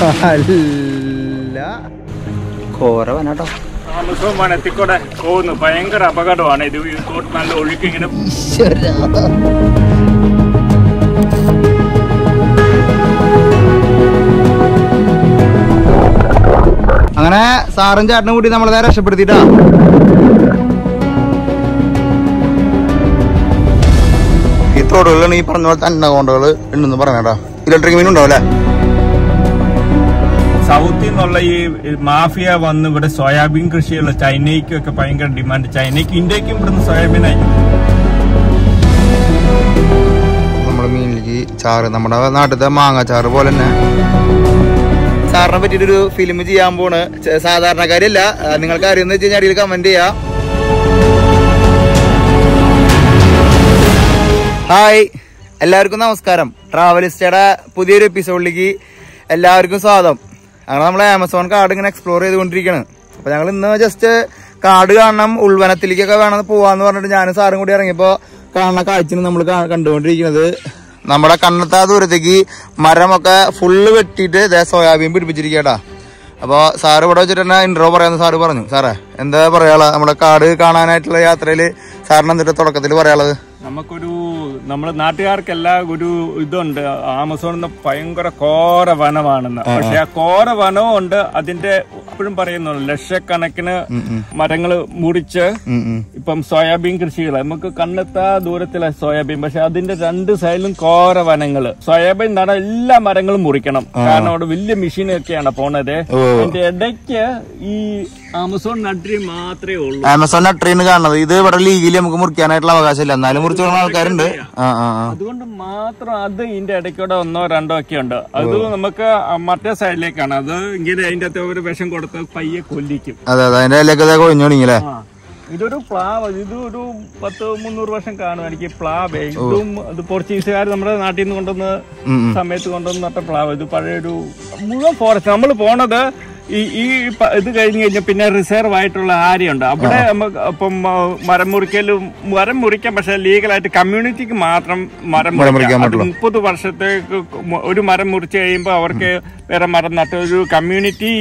അല്ല കോര വനാട്ടോ താമസവും വനത്തിക്കൂടെ പോകുന്നു ഭയങ്കര അപകടമാണ് ഇത് ഈ തോട്ട് നല്ല ഒഴുക്ക് ഇങ്ങനെ അങ്ങനെ സാറും ചേട്ടനും കൂടി നമ്മളെ രക്ഷപ്പെടുത്തിട്ടാ ഈ തോടുകളിലാണ് ഈ പറഞ്ഞ പോലത്തെ അന്നകോണ്ടകൾ ഉണ്ടെന്ന് പറഞ്ഞേട്ടാ ഇലക്ട്രിക് മീൻ ഉണ്ടാവും അല്ലേ സൗത്തിൽ നിന്നുള്ള ഈ മാഫിയ വന്ന് ഇവിടെ സോയാബീൻ കൃഷിയുള്ള ചൈനയ്ക്കും ഒക്കെ ഭയങ്കര ഡിമാൻഡ് ചൈനയ്ക്ക് ഇന്ത്യക്കും ഇവിടുന്ന് സോയാബീൻ അയക്കും നമ്മുടെ മീനിലേക്ക് ചാറ് നമ്മുടെ നാട്ടിലത്തെ മാങ്ങ ചാറ് പോലെ തന്നെ സാറിനെ പറ്റിയിട്ടൊരു ഫിലിം ചെയ്യാൻ പോണ് ചെ- സാധാരണക്കാരല്ല ആ, നിങ്ങൾക്ക് അറിയുന്ന വെച്ച് കഴിഞ്ഞാൽ അടിയിൽ കമന്റ് ചെയ്യാ ഹായ് എല്ലാവർക്കും നമസ്കാരം ട്രാവലിസ്റ്റയുടെ പുതിയൊരു എപ്പിസോഡിലേക്ക് എല്ലാവർക്കും സ്വാഗതം അങ്ങനെ നമ്മൾ ആമസോൺ കാർഡ് ഇങ്ങനെ എക്സ്പ്ലോർ ചെയ്തുകൊണ്ടിരിക്കുകയാണ് അപ്പൊ ഞങ്ങൾ ഇന്ന് ജസ്റ്റ് കാട് കാണണം ഉൾവനത്തിലേക്കൊക്കെ വേണം പോവാന്ന് പറഞ്ഞിട്ട് ഞാനും സാറും കൂടി ഇറങ്ങിയപ്പോ കാണുന്ന കാഴ്ചയാണ് നമ്മൾ കണ്ടുകൊണ്ടിരിക്കുന്നത് നമ്മുടെ കണ്ണത്താ ദൂരത്തേക്ക് മരമൊക്കെ ഫുള്ള് വെട്ടിയിട്ട് ഇതേ സോയാബീൻ പിടിപ്പിച്ചിരിക്കട്ടാ അപ്പൊ സാറ് ഇവിടെ വെച്ചിട്ട് തന്നെ ഇൻട്രോ പറയാന്ന് സാറ് പറഞ്ഞു സാറേ എന്താ പറയാളാ നമ്മുടെ കാട് കാണാനായിട്ടുള്ള യാത്രയില് സാറിന് എന്നിട്ട് തുടക്കത്തിൽ പറയാനുള്ളത് നമുക്കൊരു നമ്മുടെ നാട്ടുകാർക്കെല്ലാം ഒരു ഇതുണ്ട് ആമസോൺ എന്ന ഭയങ്കര കോര വനമാണെന്ന് പക്ഷെ ആ കോര വനവും ഉണ്ട് അതിന്റെ എപ്പോഴും പറയുന്നു ലക്ഷക്കണക്കിന് മരങ്ങൾ മുറിച്ച് ഉം ഉം. ഇപ്പം സോയാബീൻ കൃഷികൾ നമുക്ക് കണ്ണെത്താ ദൂരത്തിലെ സോയാബീൻ പക്ഷെ അതിന്റെ രണ്ട് സൈഡിലും കോര വനങ്ങള് സോയാബീൻ നട എല്ലാ മരങ്ങളും മുറിക്കണം കാരണം അവിടെ വലിയ മെഷീനൊക്കെയാണ് പോണത് അതിന്റെ ഇടയ്ക്ക് ഈ ആമസോൺ നട്രി മാത്രമേ ഉള്ളൂ ആമസോൺ നട്രീന്ന് കാണുന്നത് ഇത് ഇവിടെ ലീഗിൽ നമുക്ക് മുറിക്കാനായിട്ടുള്ള അവകാശമില്ല എന്നാലും മുറിച്ചു കൊടുക്കുന്ന ആൾക്കാരുണ്ട് ആ ആ ആ അതുകൊണ്ട് മാത്രം അത് ഇതിന്റെ ഇടയ്ക്കൂടെ ഒന്നോ രണ്ടോ ഒക്കെ ഉണ്ട് അത് നമുക്ക് മറ്റേ സൈഡിലേക്കാണ് അത് ഇങ്ങനെ അതിന്റെ അകത്ത് ഒരു വിഷം കൊടുത്ത് പയ്യെ കൊല്ലിക്കും അതെ അതെ അതിന്റെ ഇലയൊക്കെ കൊഴിഞ്ഞു തുടങ്ങിയില്ലേ ആ. ഇതൊരു പ്ലാവ് ഇത് ഒരു പത്ത് മുന്നൂറ് വർഷം കാണും എനിക്ക് പ്ലാവ് ഇതും ഇത് പോർച്ചുഗീസുകാർ നമ്മുടെ നാട്ടിൽ നിന്ന് കൊണ്ടുവന്ന് ഉം ഉം. സമയത്ത് കൊണ്ടുവന്ന് നട്ട പ്ലാവ് ഇത് പഴയൊരു മുഴുവൻ ഫോറസ്റ്റ് നമ്മൾ പോണത് ഈ ഈ പ- ഇത് കഴിഞ്ഞ് കഴിഞ്ഞാൽ പിന്നെ റിസർവ് ആയിട്ടുള്ള ആര്യയുണ്ട് അവിടെ നമുക്ക് ഇപ്പം ആ, മരം മുറിക്കലും മരം മുറിക്കാം പക്ഷെ ലീഗലായിട്ട് കമ്മ്യൂണിറ്റിക്ക് മാത്രം മരം മുറിക്കാൻ മുറിക്കാം അത് മുപ്പത് വർഷത്തേക്ക് മു- ഒരു മരം മുറിച്ച് കഴിയുമ്പോൾ അവർക്ക് വേറെ മരം നട്ട് ഒരു കമ്മ്യൂണിറ്റി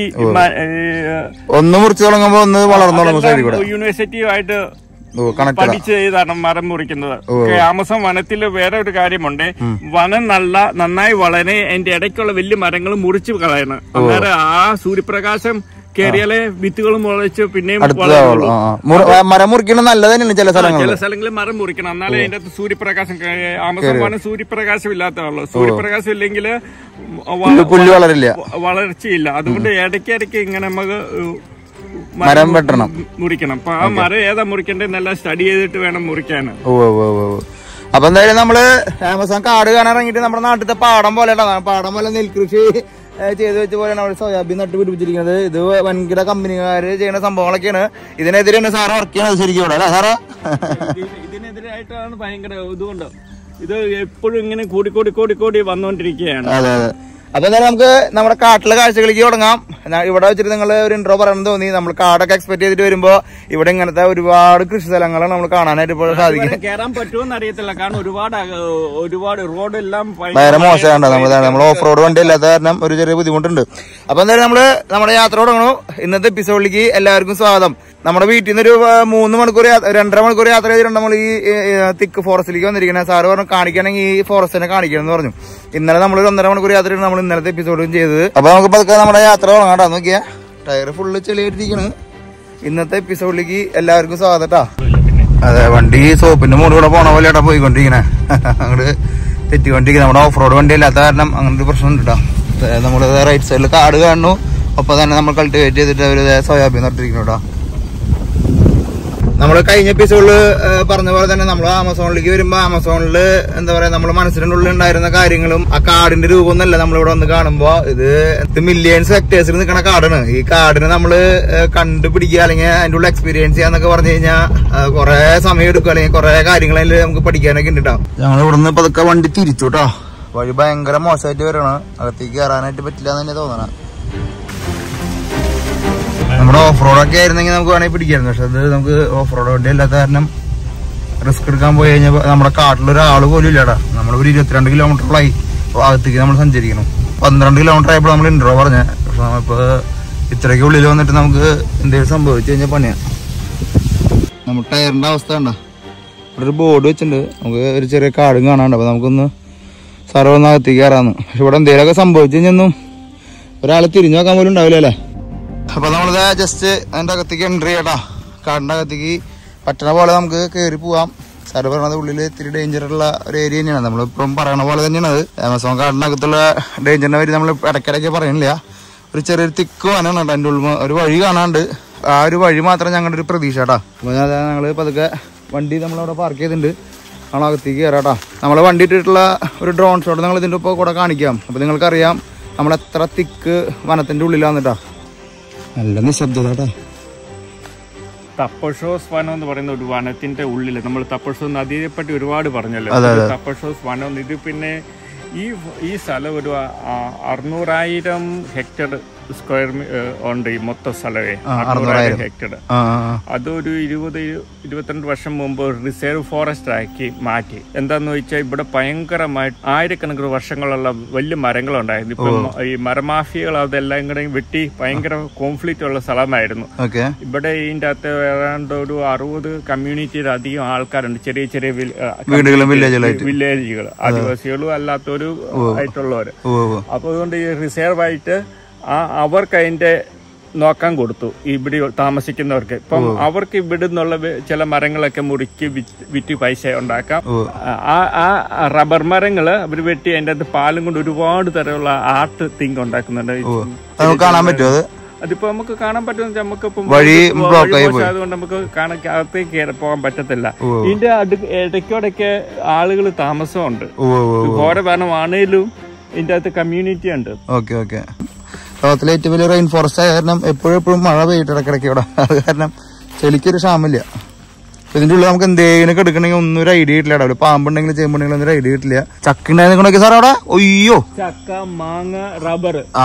ഒന്ന് മുറിച്ചു തുടങ്ങുമ്പോ ഒന്ന് വളർന്നു തുടങ്ങും സൈഡിൽ കൂടെ യൂണിവേഴ്സിറ്റിയുമായിട്ട് ഓ കണക്ട് പഠിച്ച് ചെയ്താണ് മരം മുറിക്കുന്നത് ഒക്കെ ആമസോൺ വനത്തിൽ വേറെ ഒരു കാര്യമുണ്ട് വനം നല്ല നന്നായി വളരെ അതിന്റെ ഇടയ്ക്കുള്ള വലിയ മരങ്ങൾ മുറിച്ച് കളയണം അന്നേരം ആ സൂര്യപ്രകാശം കയറിയാലേ വിത്തുകൾ മുളച്ച് പിന്നെയും വളരുള്ളൂ ആ, ആ. മുറി- ആ, മരം മുറിക്കണം നല്ലത് തന്നെയാണ് ചില സ്ഥലങ്ങളിൽ ചില സ്ഥലങ്ങളിൽ മരം മുറിക്കണം എന്നാലേ അതിന്റെ അകത്ത് സൂര്യപ്രകാശം കയറി- ആമസോൺ വനം സൂര്യപ്രകാശം ഇല്ലാത്തതുള്ളൂ സൂര്യപ്രകാശം ഇല്ലെങ്കിൽ പുല്ല് പുല്ല് വളരില്ല വളർച്ചയില്ല അതുകൊണ്ട് ഇടയ്ക്ക് ഇടയ്ക്ക് ഇങ്ങനെ നമുക്ക് മരം വെട്ടണം മുറിക്കണം അപ്പൊ ആ മരം ഏതാ മുറിക്കേണ്ടതെന്നെല്ലാം സ്റ്റഡി ചെയ്തിട്ട് വേണം മുറിക്കാൻ ഓ ഓ ഓ ഓ അപ്പൊ എന്തായാലും നമ്മള് ആമസോൺ കാട് കാണാൻ ഇറങ്ങിയിട്ട് നമ്മുടെ നാട്ടിലത്തെ പാടം പോലെ പാടം പോലെ നെൽകൃഷി ഏ, ചെയ്ത് വെച്ച പോലെയാണ് അവിടെ സോയാബീൻ നട്ട് പിടിപ്പിച്ചിരിക്കുന്നത് ഇത് വൻകിട കമ്പനിക്കാര് ചെയ്യുന്ന സംഭവങ്ങളൊക്കെയാണ് ഇതിനെതിരെയാണ് സാറ് വർക്ക് ചെയ്യണത് ശരിക്കും ഇവിടെ അല്ലേ സാറേ ഇത് ഇതിനെതിരായിട്ടാണ് ഭയങ്കര ഇതുകൊണ്ട് ഇത് എപ്പോഴും ഇങ്ങനെ കൂടി കൂടി കൂടി കൂടി വന്നുകൊണ്ടിരിക്കുകയാണ് അതെ അതെ അപ്പൊ എന്തായാലും നമുക്ക് നമ്മുടെ കാട്ടിലെ കാഴ്ചകളിലേക്ക് തുടങ്ങാം ഞാൻ ഇവിടെ വെച്ചിട്ട് നിങ്ങൾ ഒരു ഇൻട്രോ പറയണമെന്ന് തോന്നി നമ്മൾ കാടൊക്കെ എക്സ്പെക്ട് ചെയ്തിട്ട് വരുമ്പോ ഇവിടെ ഇങ്ങനത്തെ ഒരുപാട് കൃഷി സ്ഥലങ്ങളാണ് നമ്മൾ കാണാനായിട്ട് ഇപ്പോൾ സാധിക്കും കയറാൻ പറ്റുമെന്ന് അറിയത്തില്ല കാരണം ഒരുപാട് അക- ഒരുപാട് റോഡെല്ലാം ഭയങ്കര മോശമാണ് നമ്മൾ നമ്മൾ ഓഫ് റോഡ് വണ്ടി അല്ലാത്ത കാരണം ഒരു ചെറിയ ബുദ്ധിമുട്ടുണ്ട് അപ്പൊ എന്തായാലും നമ്മള് നമ്മുടെ യാത്ര തുടങ്ങണു ഇന്നത്തെ എപ്പിസോഡിലേക്ക് എല്ലാവർക്കും സ്വാഗതം നമ്മുടെ വീട്ടിൽ നിന്ന് ഒരു ആ, മൂന്ന് മണിക്കൂർ യാ- രണ്ടര മണിക്കൂർ യാത്ര ചെയ്തിട്ട് നമ്മൾ ഈ ഏ, ഏ, തിക്ക് ഫോറസ്റ്റിലേക്ക് വന്നിരിക്കുന്നത് സാറ് പറഞ്ഞു കാണിക്കണമെങ്കിൽ ഈ ഫോറസ്റ്റിനെ കാണിക്കണം എന്ന് പറഞ്ഞു ഇന്നലെ നമ്മൾ ഒരു ഒന്നര മണിക്കൂർ യാത്ര നമ്മൾ ഇന്നലത്തെ എപ്പിസോഡും ചെയ്തത് അപ്പൊ നമുക്ക് പതുക്കെ നമ്മുടെ യാത്ര തുടങ്ങാട്ടോ നോക്കിയാ ടയർ ഫുള്ള് ചെളിയായിട്ടിരിക്കണ് ഇന്നത്തെ എപ്പിസോഡിലേക്ക് എല്ലാവർക്കും സ്വാഗതം ട്ടാ അതെ വണ്ടി സോപ്പിന്റെ മൂട് കൂടെ പോണ പോലെ ഏട്ടാ പോയിക്കൊണ്ടിരിക്കണേ അങ്ങോട്ട് തെറ്റിക്കൊണ്ടിരിക്കുന്നത് നമ്മുടെ ഓഫ് റോഡ് വണ്ടി അല്ലാത്ത കാരണം അങ്ങനത്തെ പ്രശ്നം ഉണ്ട് കേട്ടോ നമ്മൾ റൈറ്റ് സൈഡിൽ കാട് കാണുന്നു ഒപ്പം തന്നെ നമ്മൾ കൾട്ടിവേറ്റ് ചെയ്തിട്ട് അവർ സോയാബീൻ നട്ടിരിക്കുന്നു കേട്ടോ നമ്മൾ കഴിഞ്ഞ എപ്പിസോഡിൽ പറഞ്ഞ പോലെ തന്നെ നമ്മൾ ആമസോണിലേക്ക് വരുമ്പോൾ ആമസോണിൽ എന്താ പറയാ നമ്മുടെ മനസ്സിൻ്റെ ഉള്ളിൽ ഉണ്ടായിരുന്ന കാര്യങ്ങളും ആ കാടിന്റെ രൂപമൊന്നുമല്ല നമ്മളിവിടെ വന്ന് കാണുമ്പോൾ ഇത് ഇത് മില്യൺസ് ഹെക്ടേഴ്സിൽ നിൽക്കുന്ന കാടാണ് ഈ കാടിനെ നമ്മൾ കണ്ടുപിടിക്കുക അല്ലെങ്കിൽ അതിൻ്റെ ഉള്ള എക്സ്പീരിയൻസ് ചെയ്യാന്നൊക്കെ പറഞ്ഞു കഴിഞ്ഞാൽ കുറെ സമയം എടുക്കും അല്ലെങ്കിൽ കുറെ കാര്യങ്ങൾ അതിൽ നമുക്ക് പഠിക്കാനൊക്കെ ഉണ്ട് കേട്ടോ ഞങ്ങൾ ഇവിടുന്ന് പതുക്കെ വണ്ടി തിരിച്ചു കേട്ടോ വഴി ഭയങ്കര മോശമായിട്ട് വരണം അകത്തേക്ക് കയറാനായിട്ട് പറ്റില്ല എന്ന് തന്നെ തോന്നണം നമ്മുടെ ഓഫ് റോഡ് ഒക്കെ ആയിരുന്നെങ്കിൽ നമുക്ക് വേണമെങ്കിൽ പിടിക്കായിരുന്നു പക്ഷെ അത് നമുക്ക് ഓഫ് റോഡ് വണ്ടി അല്ലാത്ത കാരണം റിസ്ക് എടുക്കാൻ പോയി കഴിഞ്ഞാൽ നമ്മുടെ കാട്ടിലൊരാൾ പോലും ഇല്ലടാ നമ്മൾ ഒരു ഇരുപത്തിരണ്ട് കിലോമീറ്ററോളായി അകത്തേക്ക് നമ്മൾ സഞ്ചരിക്കണം പന്ത്രണ്ട് കിലോമീറ്റർ ആയപ്പോൾ നമ്മൾ ഇൻട്രോ പറഞ്ഞ പക്ഷെ നമ്മളിപ്പോ ഇത്രയ്ക്ക് ഉള്ളിൽ വന്നിട്ട് നമുക്ക് എന്തെങ്കിലും സംഭവിച്ചു കഴിഞ്ഞാൽ പണിയാ നമ്മൾ ടയറിന്റെ അവസ്ഥ കണ്ട ഇവിടെ ഒരു ബോർഡ് വെച്ചിട്ടുണ്ട് നമുക്ക് ഒരു ചെറിയ കാടും കാണാണ്ട് അപ്പൊ നമുക്കൊന്ന് സർവ്വ ഒന്ന് അകത്തേക്ക് കയറാന്ന് പക്ഷെ ഇവിടെ എന്തെങ്കിലുമൊക്കെ സംഭവിച്ചു കഴിഞ്ഞൊന്നും ഒരാളെ തിരിഞ്ഞു നോക്കാൻ പോലും ഉണ്ടാവില്ല അല്ലേ അപ്പൊ നമ്മളിത് ജസ്റ്റ് അതിന്റെ അകത്തേക്ക് എൻട്രി ചെയ്യട്ടാ കാടിന്റെ അകത്തേക്ക് പറ്റണ പോലെ നമുക്ക് കയറി പോവാം സാറ് പറഞ്ഞത് ഉള്ളിൽ ഇത്തിരി ഡേഞ്ചർ ഉള്ള ഒരു ഏരിയ തന്നെയാണ് നമ്മളിപ്പം പറയണ പോലെ തന്നെയാണ് അത് ആമസോൺ കാടിനകത്തുള്ള ഡേഞ്ചറിനെ പറ്റി നമ്മൾ ഇടയ്ക്കിടയ്ക്ക് പറയണില്ല ഒരു ചെറിയൊരു തിക്ക് വനാണ് കേട്ടോ അതിൻ്റെ ഉള്ളിൽ ഒരു വഴി കാണാണ്ട് ആ ഒരു വഴി മാത്രം ഞങ്ങളുടെ ഒരു പ്രതീക്ഷ കേട്ടാ അപ്പോൾ ഞാൻ ഞങ്ങൾ പതുക്കെ വണ്ടി നമ്മളവിടെ പാർക്ക് ചെയ്തിട്ടുണ്ട് നമ്മൾ അകത്തേക്ക് കയറാട്ടാ നമ്മൾ വണ്ടി ഇട്ടിട്ടുള്ള ഒരു ഡ്രോൺ ഷോട്ട് നിങ്ങൾ ഇതിൻ്റെ ഇപ്പോൾ കൂടെ കാണിക്കാം അപ്പോൾ നിങ്ങൾക്കറിയാം നമ്മൾ എത്ര തിക്ക് വനത്തിൻ്റെ ഉള്ളിലാന്നിട്ടാ നല്ല നിശബ്ദത കേട്ടാ തപ്പഷോസ് വനം എന്ന് പറയുന്ന ഒരു വനത്തിന്റെ ഉള്ളിൽ നമ്മൾ തപ്പഷോസ് നദിയെ പറ്റി ഒരുപാട് പറഞ്ഞല്ലോ അതെ, അതെ. തപ്പഷോസ് വനം ഇത് പിന്നെ ഈ ഈ സ്ഥലം ഒരു ആ, അറുന്നൂറായിരം ഹെക്ടർ സ്ക്വയർ മീ- ഏ, ഉണ്ട് ഈ മൊത്തം സ്ഥലമേ അറുന്നൂറായിരം ഹെക്ടർ ആ ആ, ആ. അതൊരു ഇരുപത് ഇരു- ഇരുപത്തിരണ്ട് വർഷം മുമ്പ് റിസർവ് ഫോറസ്റ്റ് ആക്കി മാറ്റി എന്താന്ന് വെച്ചാൽ ഇവിടെ ഭയങ്കരമായിട്ട് ആയിരക്കണക്കിന് വർഷങ്ങളുള്ള വലിയ മരങ്ങളുണ്ടായിരുന്നു ഇപ്പം ഈ മരമാഫിയകൾ അതെല്ലാം കൂടെ വെട്ടി ഭയങ്കര കോൺഫ്ലിക്റ്റ് ഉള്ള സ്ഥലമായിരുന്നു ഓക്കെ ഇവിടെ ഇതിന്റെ അകത്ത് ഏതാണ്ട് ഒരു അറുപത് കമ്മ്യൂണിറ്റിയിൽ അധികം ആൾക്കാരുണ്ട് ചെറിയ ചെറിയ വിൽ- ആ, വീടുകളും വില്ലേജുകളായിട്ട് വില്ലേജുകൾ ആദിവാസികളും അല്ലാത്തവരും ആയിട്ടുള്ളവര് ഓ ഓ അപ്പൊ അതുകൊണ്ട് ഈ റിസർവ് ആയിട്ട് ആ അവർക്ക് അതിന്റെ നോക്കാൻ കൊടുത്തു ഇവിടെ താമസിക്കുന്നവർക്ക് ഇപ്പം അവർക്ക് ഇവിടെ നിന്നുള്ള വെ- ചില മരങ്ങളൊക്കെ മുറിക്ക് വിറ്റ് വിറ്റ് പൈസ ഉണ്ടാക്കാം ഓ. ആ ആ റബ്ബർ മരങ്ങള് അവർ വെട്ടി അതിന്റെ അകത്ത് പാലും കൊണ്ട് ഒരുപാട് തരമുള്ള ആർട്ട് തിങ് ഉണ്ടാക്കുന്നുണ്ട് ഈ അത് നമുക്ക് കാണാൻ പറ്റുമോ അത് അതിപ്പോ നമുക്ക് കാണാൻ പറ്റുന്ന നമുക്ക് ഇപ്പം വഴി വഴി block ആയി പോയി. അതുകൊണ്ട് നമുക്ക് കാണാൻ അകത്തേക്ക് കയറി പോകാൻ പറ്റത്തില്ല ഇതിന്റെ അടു ഇടയ്ക്കോടൊക്കെ ആളുകൾ താമസമുണ്ട് ഓ ഓ ഇത് ഘോര വനമാണേലും ഇതിന്റെ അകത്ത് കമ്മ്യൂണിറ്റി ഉണ്ട് ഓക്കെ ഓക്കെ ലോകത്തിലെ ഏറ്റവും വലിയ റെയിൻ ഫോറസ്റ്റ് ആയ കാരണം എപ്പോഴും എപ്പോഴും മഴ പെയ്യിട്ട് ഇടയ്ക്കിടയ്ക്ക് ഇവിടെ അത് കാരണം ചെളിക്കൊരു ക്ഷാമില്ല അപ്പൊ ഇതിന്റെ ഉള്ളിൽ നമുക്ക് എന്തെങ്കിലും എടുക്കണമെങ്കിൽ ഒന്നും ഒരു ഐഡിയ കിട്ടില്ല അവിടെ പാമ്പുണ്ടെങ്കിലും ചേമ്പുണ്ടെങ്കിലും ഒന്നും ഒരു ഐഡിയ കിട്ടില്ല ചക്ക ഉണ്ടായിരുന്നൊക്കെ സാർ അവിടെ ഒയ്യോ ചക്ക മാങ്ങ റബ്ബർ ആ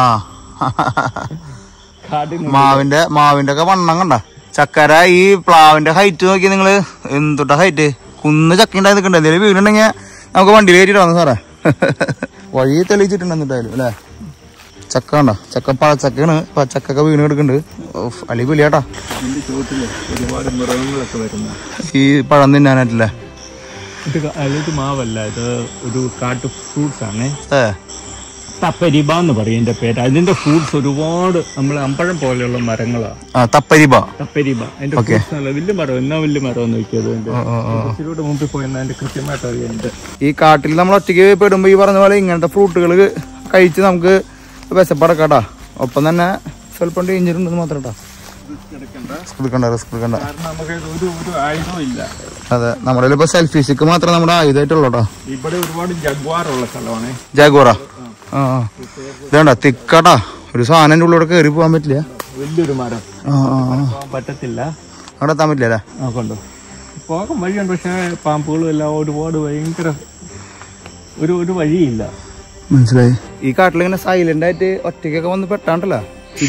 കാട് മാവിന്റെ മാവിന്റെ ഒക്കെ വണ്ണം കണ്ട ചക്കര ഈ പ്ലാവിന്റെ ഹൈറ്റ് നോക്കി നിങ്ങള് എന്തുട്ട ഹൈറ്റ് കുന്ന് ചക്ക ഉണ്ടായി നിൽക്കണ്ട എന്തെങ്കിലും വീടുണ്ടെങ്കിൽ നമുക്ക് വണ്ടിയിൽ കയറ്റിട്ട് വന്നു സാറേ വഴി തെളിയിച്ചിട്ടുണ്ട് എന്നിട്ടായാലും അല്ലേ ചക്ക കണ്ട ചക്ക പഴച്ചക്കാണ് പച്ചക്കൊക്കെ വീണ് കിടക്കുന്നുണ്ട് ഓഫ്, അടിപൊളിയാട്ടാ ഇതിന്റെ ചുവട്ടില് ഒരുപാട് മൃഗങ്ങളൊക്കെ വരുന്നു ഈ പഴം തിന്നാനായിട്ടില്ലേ ഇത് ക- അല്ല, ഇത് മാവല്ല ഇത് ഒരു കാട്ടു ഫ്രൂട്ട്സ് ആണ് ഏ തപ്പരിബ എന്ന് പറയും ഇതിന്റെ പേര് അതിന്റെ ഫ്രൂട്ട്സ് ഒരുപാട് നമ്മൾ അമ്പഴം പോലെയുള്ള മരങ്ങളാണ് ആ തപ്പരിബ തപ്പരിബ അതിന്റെ ഫ്രൂട്ട്സ് നല്ല വലിയ മരം എന്നാ വലിയ മരം നോക്കിയത് അതിന്റെ ഓ, ഓ, ഓ. ഇച്ചിരൂടെ മുമ്പിൽ പോയെന്ന് അതിന്റെ കൃത്യമായിട്ട് അറിയുന്നുണ്ട് ഈ കാട്ടിൽ നമ്മൾ ഒറ്റയ്ക്ക് പെടുമ്പോൾ ഈ പറഞ്ഞ പോലെ ഇങ്ങനത്തെ ഫ്രൂട്ടുകൾ കഴിച്ച് നമുക്ക് വിശപ്പടക്കാട്ടാ ഒപ്പം തന്നെ സ്വല്പം ഡേഞ്ചർ ഉണ്ടെന്ന് മാത്രം കേട്ടോ റിസ്ക് എടുക്കണ്ട റിസ്ക് എടുക്കണ്ട കാരണം നമുക്ക് ഒരു ഒരു ആയുധവും ഇല്ല അതെ നമ്മുടെ ഇപ്പൊ സെൽഫീസിക്ക് മാത്രം നമ്മുടെ ആയുധമായിട്ടുള്ളൂ കേട്ടോ ഇവിടെ ഒരുപാട് ജഗ്വാർ ഉള്ള സ്ഥലമാണ് ജാഗോറ ആ ആ. ഇതേണ്ട തിക്കട്ടാ ഒരു സാധനം ഉള്ളിലൂടെ കയറി പോകാൻ പറ്റില്ല വലിയൊരു മരം ആ ആ ആ. പോകാൻ പറ്റത്തില്ല അവിടെ എത്താൻ പറ്റില്ല അല്ലേ ആ കൊണ്ടോ പോകാൻ വഴിയുണ്ട് പക്ഷെ പാമ്പുകളും എല്ലാം ഒരുപാട് ഭയങ്കര ഒരു ഒരു വഴിയില്ല മനസ്സിലായി ഈ കാട്ടിൽ ഇങ്ങനെ സൈലന്റ് ആയിട്ട് ഒറ്റയ്ക്കൊക്കെ വന്ന് പെട്ടാണ്ടല്ലോ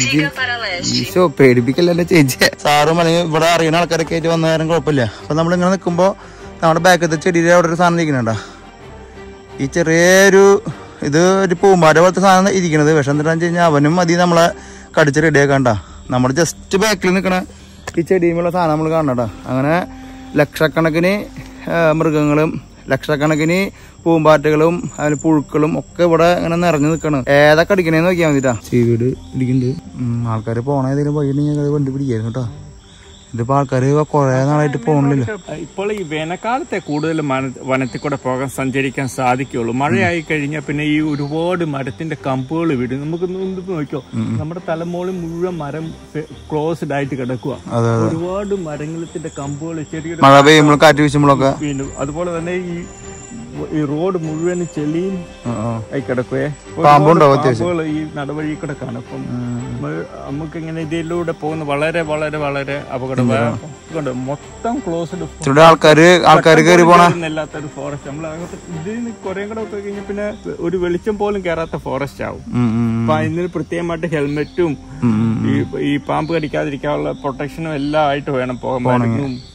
ഈശോ പേടിപ്പിക്കല്ലേ ചേച്ചി സാറും അല്ലെങ്കിൽ ഇവിടെ അറിയുന്ന ആൾക്കാരൊക്കെ ആയിട്ട് വന്ന നേരം കുഴപ്പമില്ല അപ്പൊ നമ്മൾ ഇങ്ങനെ നിൽക്കുമ്പോ നമ്മുടെ ബാക്കത്തെ ചെടിയുടെ അവിടെ ഒരു സാധനം ഇരിക്കണണ്ട ഈ ചെറിയൊരു ഇത് ഒരു പൂമ്പാറ്റ പോലത്തെ സാധനം ഇരിക്കണത് പക്ഷെ എന്താണെന്ന് വെച്ച് കഴിഞ്ഞാൽ അവനും മതി നമ്മളെ കടിച്ച് റെഡിയാക്കണ്ട നമ്മൾ ജസ്റ്റ് ബാക്കിൽ നിൽക്കണ ഈ ചെടിയുമുള്ള സാധനം നമ്മൾ കാണണ്ട അങ്ങനെ ലക്ഷക്കണക്കിന് ആ, മൃഗങ്ങളും ലക്ഷക്കണക്കിന് പൂമ്പാറ്റകളും അതിന് പുഴുക്കളും ഒക്കെ ഇവിടെ ഇങ്ങനെ നിറഞ്ഞു നിൽക്കണം ഏതാ കടിക്കണേന്ന് നോക്കിയാൽ മതിട്ടാ ചീവീട് ഇരിക്കുന്നുണ്ട് ആൾക്കാർ പോണ ഏതെങ്കിലും വഴി ഉണ്ടെങ്കിൽ അത് വണ്ടി പിടിക്കായിരുന്നു കേട്ടോ ഇതിപ്പോ ആൾക്കാര് കുറെ നാളായിട്ട് പോണില്ല ഇപ്പോൾ ഈ വേനൽക്കാലത്തെ കൂടുതൽ മന- വനത്തിൽ കൂടെ പോകാൻ സഞ്ചരിക്കാൻ സാധിക്കുള്ളൂ മഴയായി കഴിഞ്ഞാൽ പിന്നെ ഈ ഒരുപാട് മരത്തിന്റെ കമ്പുകൾ വിടും നമുക്ക് ഒന്ന് നോക്കിയോ നമ്മുടെ തലമോളിൽ മുഴുവൻ മരം ക്ലോസ്ഡ് ആയിട്ട് കിടക്കുക അതെ ഒരുപാട് മരങ്ങളത്തിന്റെ കമ്പുകൾ ചെറിയൊരു മഴ പെയ്യുമ്പോഴും കാറ്റ് വീശുമ്പോഴൊക്കെ വീണ്ടും അതുപോലെ തന്നെ ഈ ഈ റോഡ് മുഴുവൻ ചെളിയും ആ, ആ. ആയി കിടക്കുവേ പാമ്പുണ്ടോ ഒരുപാട് അത്യാവശ്യം? പാമ്പുകൾ ഈ നടവഴി കൂടെ കാണും അപ്പം നമ്മ- നമുക്ക് ഇങ്ങനെ ഇതിലൂടെ പോകുന്ന വളരെ വളരെ വളരെ അപകടമാണ് മൊത്തം ക്ലോസ്ഡ് ഇച്ചിരി ആൾക്കാര് ആൾക്കാര് കയറി പോണ എല്ലാത്തൊരു ഫോറസ്റ്റ് നമ്മൾ അകത്ത് ഇതിന് കുറെ കൂടെ പോയി കഴിഞ്ഞാൽ പിന്നെ ഒരു വെളിച്ചം പോലും കയറാത്ത ഫോറസ്റ്റ് ആവും ഉം, ഉം, അപ്പൊ അതിന് പ്രത്യേകമായിട്ട് ഹെൽമെറ്റും ഉം, ഉം. ഈ ഈ പാമ്പ് കടിക്കാതിരിക്കാനുള്ള പ്രൊട്ടക്ഷനും എല്ലാം ആയിട്ട് വേണം പോകാൻ മരുന്നും